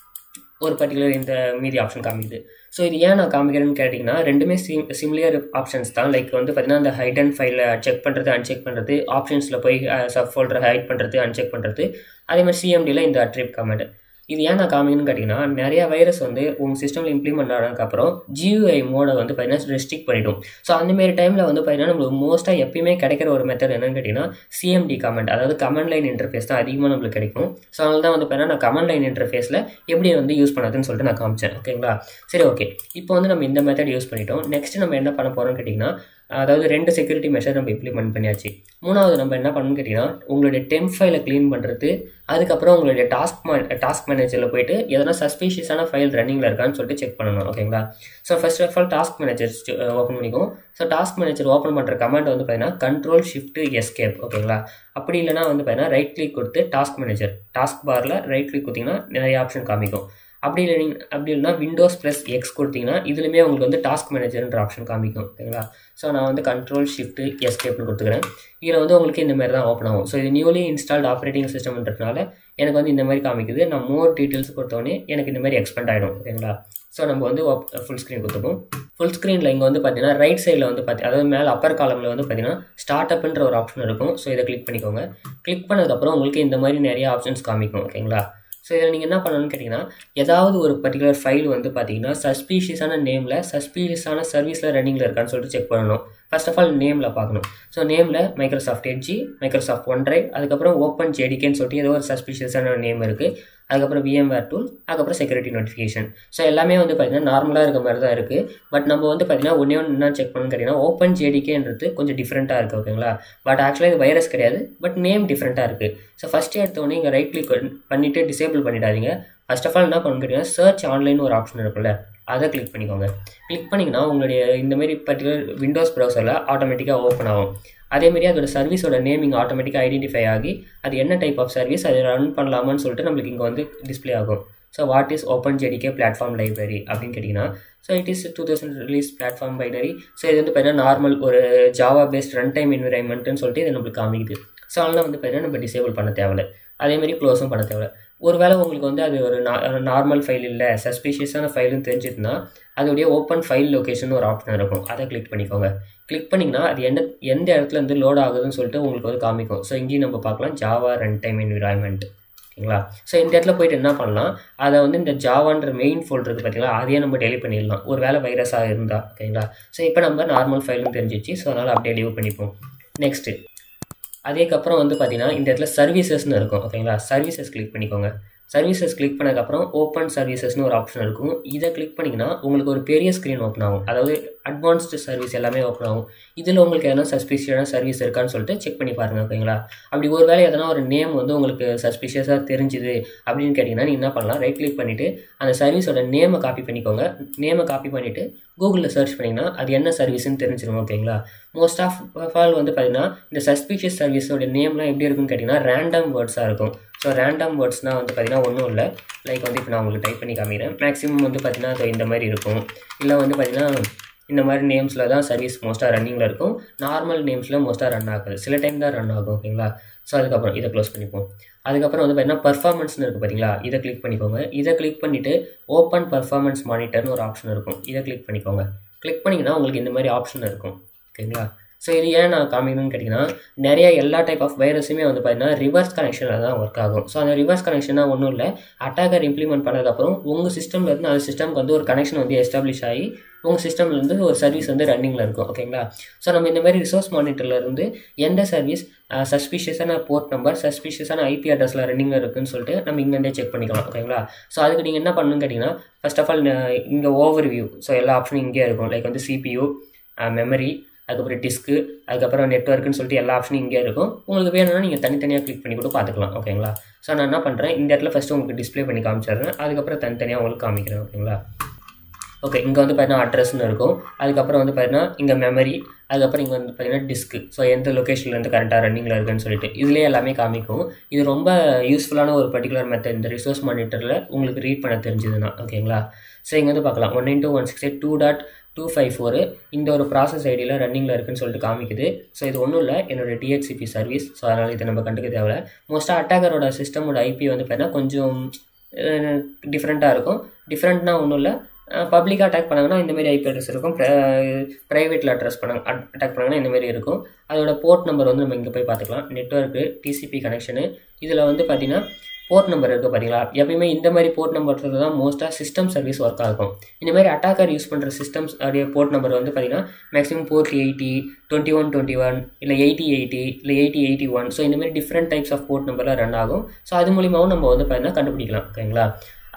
ஒரு பர்டிகுலர் இந்த மீதி ஆப்ஷன் காமிக்குது ஸோ இது ஏன் நான் காமிக்கிறேன்னு கேட்டிங்கன்னா ரெண்டுமே சிம் சிம்லியர் ஆப்ஷன்ஸ் தான் லைக் வந்து பார்த்தீங்கன்னா அந்த ஹைட் அண்ட் ஃபைலை செக் பண்ணுறது அன்செக் பண்ணுறது ஆப்ஷன்ஸில் போய் சப் ஃபோல்டரை ஹைட் பண்ணுறது அன்செக் பண்ணுறது அதே மாதிரி சிஎம்டியில் இந்த அட்ரிப் கமெண்ட் இது ஏன் நான் காமிக்கணும்னு கேட்டிங்கன்னா நிறைய வைரஸ் வந்து உங்கள் சிஸ்டமில் இம்ப்ளிமெண்ட் ஆனதுக்கப்புறம் ஜியூஐ மோடை வந்து பார்த்தீங்கன்னா ரெஸ்ட்ரிக்ட் பண்ணிடும் ஸோ அந்தமாரி டைமில் வந்து பார்த்தீங்கன்னா நம்மளுக்கு மோஸ்ட்டாக எப்பயுமே கிடைக்கிற ஒரு மெத்தட் என்னன்னு கேட்டிங்கன்னா சிஎம்டி கமெண்ட் அதாவது கமெண்ட் லைன் இன்டர்ஃபேஸ் தான் அதிகமாக நம்மளுக்கு கிடைக்கும் ஸோ அதனால தான் வந்து பார்த்தீங்கன்னா நான் கமெண்ட் லைன் இன்டர்ஃபேஸில் எப்படி வந்து யூஸ் பண்ணதுன்னு சொல்லிட்டு நான் காமிச்சேன் ஓகேங்களா சரி ஓகே இப்போ வந்து நம்ம இந்த மெத்தட் யூஸ் பண்ணிட்டோம் நெக்ஸ்ட் நம்ம என்ன பண்ண போகிறோம்னு கேட்டிங்கன்னா அதாவது ரெண்டு செக்யூரிட்டி மெஷர் நம்ம இம்ப்ளிமெண்ட் பண்ணியாச்சு மூணாவது நம்ம என்ன பண்ணணும்னு கேட்டிங்கன்னா உங்களுடைய டெம்ப் ஃபைலை க்ளீன் பண்ணுறது அதுக்கப்புறம் உங்களுடைய டாஸ்க் டாஸ்க் மேனேஜரில் போயிட்டு எதனா சஸ்பீஷியஸான ஃபைல் ரன்னிங்கில் இருக்கான்னு சொல்லிட்டு செக் பண்ணணும் ஓகேங்களா so first of all task manager open பண்ணிக்கும் ஸோ டாஸ்க் மேனேஜர் ஓப்பன் பண்ணுற கமெண்ட் வந்து பார்த்தீங்கன்னா கண்ட்ரோல் ஷிஃப்ட் எஸ்கேப் ஓகேங்களா அப்படி இல்லைனா வந்து பார்த்தீங்கன்னா ரைட் கிளிக் கொடுத்து டாஸ்க் மேனேஜர் டாஸ்க் பாரில் ரைட் கிளிக் கொடுத்தீங்கன்னா நிறைய ஆப்ஷன் காமிக்கும் அப்படி இல்லை நீங்கள் அப்படி இல்லைனா விண்டோஸ் ப்ளஸ் எக்ஸ் கொடுத்தீங்கன்னா இதுலையுமே உங்களுக்கு வந்து டாஸ்க் மேனேஜர்ன்ற ஆப்ஷன் காமிக்கும் ஓகேங்களா ஸோ நான் வந்து கண்ட்ரோல் ஷிஃப்ட் எஸ்கேப்னு கொடுத்துக்கிறேன் இதில் வந்து உங்களுக்கு இந்த மாதிரி தான் ஓப்பன் ஆகும் ஸோ இது நியூலி இன்ஸ்டால்ட் ஆப்ரேட்டிங் சிஸ்டம்ன்றதுனால எனக்கு வந்து இந்த மாதிரி காமிக்குது நான் மோர் டீட்டெயில்ஸ் கொடுத்தோடனே எனக்கு இந்த மாதிரி எக்ஸ்பெண்ட் ஆகிடும் ஓகேங்களா ஸோ நம்ம வந்து ஃபுல் ஸ்க்ரீன் கொடுத்துப்போம் ஃபுல் ஸ்க்ரீனில் இங்கே வந்து பார்த்தீங்கன்னா ரைட் சைடில் வந்து பார்த்தி அதாவது மேலே அப்பர் காலமில் வந்து பார்த்தீங்கன்னா ஸ்டார்ட் அப்ன்ற ஒரு ஆப்ஷன் இருக்கும் ஸோ இதை கிளிக் பண்ணிக்கோங்க கிளிக் பண்ணதுக்கப்புறம் உங்களுக்கு இந்த மாதிரி நிறைய ஆப்ஷன்ஸ் காமிக்கும் ஓகேங்களா ஸோ இதில் நீங்கள் என்ன பண்ணணும்னு கேட்டிங்கன்னா ஏதாவது ஒரு பர்டிகுலர் ஃபைல் வந்து பார்த்தீங்கன்னா சஸ்பீஷியஸான நேமில் சஸ்பீஷியஸான சர்வீஸில் ரன்னிங்கில் இருக்கான்னு சொல்லிட்டு செக் பண்ணணும் ஃபர்ஸ்ட் ஆஃப் ஆல் நேமில் பார்க்கணும் ஸோ நேமில் Microsoft edge Microsoft one drive அதுக்கப்புறம் ஓப்பன் ஜேடிகேன்னு சொல்லிட்டு ஏதோ ஒரு சஸ்பீஷியஸான நேம் இருக்குது அதுக்கப்புறம் விஎம்வேர் டூல் அதுக்கப்புறம் செக்யூரிட்டி நோட்டிஃபிகேஷன் ஸோ எல்லாமே வந்து பார்த்தீங்கன்னா நார்மலாக இருக்க மாதிரி தான் இருக்குது பட் நம்ம வந்து பார்த்தீங்கன்னா ஒன்றே ஒன்று என்ன செக் பண்ணணும்னு கேட்டிங்கன்னா ஓப்பன் ஜேடிகேன்றது கொஞ்சம் டிஃப்ரெண்ட்டாக இருக்குது ஓகேங்களா பட் ஆக்சுவலாக இது வைரஸ் கிடையாது பட் நேம் டிஃப்ரெண்ட்டாக இருக்குது ஸோ ஃபஸ்ட்டு எடுத்தோடனே இங்கே ரைட் கிளிக் பண்ணிவிட்டு டிசேபிள் பண்ணிடாதீங்க ஃபர்ஸ்ட் ஆஃப் ஆல் என்ன பண்ணணும் கேட்டிங்கன்னா சர்ச் ஆன்லைன் ஒரு ஆப்ஷன் இருக்குல்ல அதை கிளிக் பண்ணிக்கோங்க கிளிக் பண்ணிங்கன்னா உங்களுடைய இந்தமாரி பர்டிகுலர் விண்டோஸ் ப்ரௌசரில் ஆட்டோமேட்டிக்காக ஓப்பன் ஆகும் அதேமாரி அதோட சர்வீஸோட நேமிங் ஆட்டோமேட்டிக்காக ஐடென்டிஃபை ஆகி அது என்ன டைப் ஆஃப் சர்வீஸ் அதை ரன் பண்ணலாமான்னு சொல்லிட்டு நம்மளுக்கு இங்கே வந்து டிஸ்பிளே ஆகும் so what is open JDK platform library அப்படின்னு கேட்டிங்கன்னா so it is two thousand release platform binary so இது வந்து பார்த்தீங்கன்னா நார்மல் ஒரு ஜாவா பேஸ்ட் ரன் டைம் என்விரான்மெண்ட்னு சொல்லிட்டு இது நம்மளுக்கு காமிக்குது ஸோ அதெல்லாம் வந்து பார்த்தீங்கன்னா நம்ம டிசேபிள் பண்ண தேவையில்ல அதேமாரி க்ளோஸும் பண்ண தேவையில்ல ஒருவேளை உங்களுக்கு வந்து அது ஒரு நார்மல் ஃபைல் இல்லை சஸ்பீஷியஸான ஃபைலுன்னு தெரிஞ்சதுன்னா அதோடைய ஓப்பன் ஃபைல் லொக்கேஷன் ஒரு ஆப்ஷன் இருக்கும் அதை கிளிக் பண்ணிக்கோங்க கிளிக் பண்ணிங்கன்னா அது எந்த எந்த இடத்துல இருந்து லோட் ஆகுதுன்னு சொல்லிட்டு உங்களுக்கு வந்து காமிக்கும் ஸோ இங்கேயும் நம்ம பார்க்கலாம் ஜாவா ரன் டைம் என்விரான்மெண்ட் ஓகேங்களா ஸோ இந்த இடத்துல போயிட்டு என்ன பண்ணலாம் அதை வந்து இந்த ஜாவான்ற மெயின் ஃபோல்டர் இருக்குது பார்த்தீங்களா அதையே நம்ம டெலிட் பண்ணிடலாம் ஒரு வேளை வைரஸாக இருந்தால் ஓகேங்களா ஸோ இப்போ நம்ம நார்மல் ஃபைலும் தெரிஞ்சிச்சு ஸோ அதனால் அப்படியே லீவ் பண்ணிப்போம் நெக்ஸ்ட்டு அதுக்கப்புறம் வந்து பார்த்தீங்கன்னா இந்த இடத்துல சர்வீசஸ்னு இருக்கும் ஓகேங்களா சர்வீசஸ் கிளிக் பண்ணிக்கோங்க சர்வீசஸ் கிளிக் பண்ணதுக்கப்புறம் ஓப்பன் சர்வீசஸ்னு ஒரு ஆப்ஷன் இருக்கும் இதை கிளிக் பண்ணிங்கன்னா உங்களுக்கு ஒரு பெரிய ஸ்க்ரீன் ஓப்பன் ஆகும் அதாவது அட்வான்ஸ்டு சர்வீஸ் எல்லாமே ஓப்பன் ஆகும் இதில் உங்களுக்கு எதனா சஸ்பிஷியஸான சர்வீஸ் இருக்கான்னு சொல்லிட்டு செக் பண்ணி பாருங்கள் ஓகேங்களா அப்படி ஒரு வேளை எதனா ஒரு நேம் வந்து உங்களுக்கு சஸ்பிஷியஸாக தெரிஞ்சுது அப்படின்னு கேட்டிங்கன்னா நீங்கள் என்ன பண்ணலாம் ரைட் கிளிக் பண்ணிவிட்டு அந்த சர்வீஸோட நேமை காப்பி பண்ணிக்கோங்க நேமை காப்பி பண்ணிவிட்டு கூகுளில் சர்ச் பண்ணிங்கன்னா அது என்ன சர்வீஸ்னு தெரிஞ்சிடும் ஓகேங்களா மோஸ்ட் ஆஃப் ஆல் வந்து பார்த்தீங்கன்னா இந்த சஸ்பிஷியஸ் சர்வீஸோட நேம்லாம் எப்படி இருக்குன்னு கேட்டிங்கன்னா ரேண்டம் வேர்ட்ஸாக இருக்கும் ஸோ ரேண்டம் வேர்ட்ஸ்னால் வந்து பார்த்தீங்கன்னா ஒன்றும் இல்லை லைக் வந்து இப்போ நான் உங்களுக்கு டைப் பண்ணி காமிக்கிறேன் மேக்ஸிமம் வந்து பார்த்தீங்கன்னா அது இந்த மாதிரி இருக்கும் இல்லை வந்து பார்த்தீங்கன்னா இந்த மாதிரி நேம்ஸில் தான் சர்வீஸ் மோஸ்ட்டாக ரன்னிங்கில் இருக்கும் நார்மல் நேம்ஸில் மோஸ்ட்டாக ரன் ஆகுது சில டைம் தான் ரன் ஆகும் ஓகேங்களா ஸோ அதுக்கப்புறம் இதை க்ளோஸ் பண்ணிப்போம் அதுக்கப்புறம் வந்து பார்த்தீங்கன்னா பர்ஃபார்மன்ஸ்னு இருக்குது பார்த்தீங்களா இதை கிளிக் பண்ணிக்கோங்க இதை கிளிக் பண்ணிவிட்டு ஓப்பன் பர்ஃபார்மன்ஸ் மானிட்டர்னு ஒரு ஆப்ஷன் இருக்கும் இதை கிளிக் பண்ணிக்கோங்க கிளிக் பண்ணிங்கன்னா உங்களுக்கு இந்த மாதிரி ஆப்ஷன் இருக்கும் ஓகேங்களா ஸோ இது ஏன் நான் காமிக்கணும்னு கேட்டிங்கன்னா நிறைய எல்லா டைப் ஆஃப் வைரஸுமே வந்து பார்த்தீங்கன்னா ரிவர்ஸ் கனெக்ஷனில் தான் ஒர்க் ஆகும் ஸோ அந்த ரிவர்ஸ் கனெக்ஷனாக ஒன்றும் இல்லை அட்டாக்கர் இம்ப்ளிமெண்ட் பண்ணதுக்கப்புறம் உங்கள் சிஸ்டம்லேருந்து அந்த சிஸ்டம்க்கு வந்து ஒரு கனெக்ஷன் வந்து எஸ்டாப்ளிஷ் ஆகி உங்கள் சிஸ்டம்லேருந்து ஒரு சர்வீஸ் வந்து ரன்னிங்கில் இருக்கும் ஓகேங்களா ஸோ நம்ம இந்த மாதிரி ரிசோர்ஸ் மானிட்டர்லேருந்து எந்த சர்வீஸ் சஸ்பிஷியஸான போர்ட் நம்பர் சஸ்பிஷியஸான ஐபி அட்ரஸில் ரன்னிங்கில் இருக்குன்னு சொல்லிட்டு நம்ம இங்கேருந்தே செக் பண்ணிக்கலாம் ஓகேங்களா ஸோ அதுக்கு நீங்கள் என்ன பண்ணணும்னு கேட்டிங்கன்னா ஃபர்ஸ்ட் ஆஃப் ஆல் இங்கே ஓவர் வியூ ஸோ எல்லா ஆப்ஷனும் இங்கே இருக்கும் லைக் வந்து சிபியூ மெமரி அதுக்கப்புறம் டிஸ்க்கு அதுக்கப்புறம் நெட்ஒர்க்குன்னு சொல்லிட்டு எல்லா ஆப்ஷனும் இங்கே இருக்கும் உங்களுக்கு வேணும்னா நீங்கள் தனித்தனியாக கிளிக் பண்ணி கூட பார்த்துக்கலாம் ஓகேங்களா ஸோ நான் என்ன பண்ணுறேன் இந்த இடத்துல ஃபஸ்ட்டு உங்களுக்கு டிஸ்ப்ளே பண்ணி காமிச்சிடுறேன் அதுக்கப்புறம் தனித்தனியாக உங்களுக்கு காமிக்கிறேன் ஓகேங்களா ஓகே இங்கே வந்து பார்த்தீங்கன்னா அட்ரஸ்னு இருக்கும் அதுக்கப்புறம் வந்து பார்த்தீங்கன்னா இங்கே மெமரி அதுக்கப்புறம் இங்கே வந்து பார்த்தீங்கன்னா டிஸ்க்கு ஸோ எந்த லொக்கேஷன்லேருந்து கரெக்டாக ரன்னிங்கில் இருக்குன்னு சொல்லிட்டு இதுலேயே எல்லாமே காமிக்கும் இது ரொம்ப யூஸ்ஃபுல்லான ஒரு பர்டிகுலர் மெத்தட் இந்த ரிசோர்ஸ் மானிட்டரில் உங்களுக்கு ரீட் பண்ண தெரிஞ்சதுன்னா ஓகேங்களா ஸோ இங்கே வந்து பார்க்கலாம் one into one six eight two dot two five four இந்த ஒரு ப்ராசஸ் ஐடியில் ரன்னிங்கில் இருக்குன்னு சொல்லிட்டு காமிக்குது ஸோ இது ஒன்றும் இல்லை என்னோட டிஹெச்சிபி சர்வீஸ் ஸோ அதனால் இதை நம்ம கண்டுக்க தேவை மோஸ்ட்டாக அட்டாக்கரோட சிஸ்டமோட ஐபி வந்து பார்த்தீங்கன்னா கொஞ்சம் டிஃப்ரெண்ட்டாக இருக்கும் டிஃப்ரெண்ட்னா ஒன்றும் இல்லை பப்ளிக்காக அட்டாக் பண்ணாங்கன்னா இந்தமாரி ஐபி அட்ரஸ் இருக்கும் ப்ரைவேட்டில் அட்ரஸ் பண்ணாங்க அட்டாக் பண்ணாங்கன்னா இந்தமாரி இருக்கும் அதோட போர்ட் நம்பர் வந்து நம்ம இங்கே போய் பார்த்துக்கலாம் நெட்ஒர்க்கு டிசிபி கனெக்ஷனு இதில் வந்து பார்த்தீங்கன்னா போர்ட் நம்பர் இருக்குது பார்த்தீங்களா எப்பயுமே இந்த மாதிரி போர்ட் நம்பர் தான் மோஸ்ட்டாக சிஸ்டம் சர்வீஸ் ஒர்க் ஆகும் இந்த மாதிரி அட்டாக்கர் யூஸ் பண்ணுற சிஸ்டம்ஸ் உடைய போர்ட் நம்பர் வந்து பார்த்தீங்கன்னா maximum port eighty twenty one twenty one இல்லை எயிட்டி எயிட்டி இல்லை எயிட்டி எயிட்டி ஒன் ஸோ இந்த மாதிரி டிஃப்ரெண்ட் டைப்ஸ் ஆஃப் போர்ட் நம்பர்லாம் ரன் ஆகும் ஸோ அது மூலியமாகவும் நம்ம வந்து பார்த்தீங்கன்னா கண்டுபிடிக்கலாம் ஓகேங்களா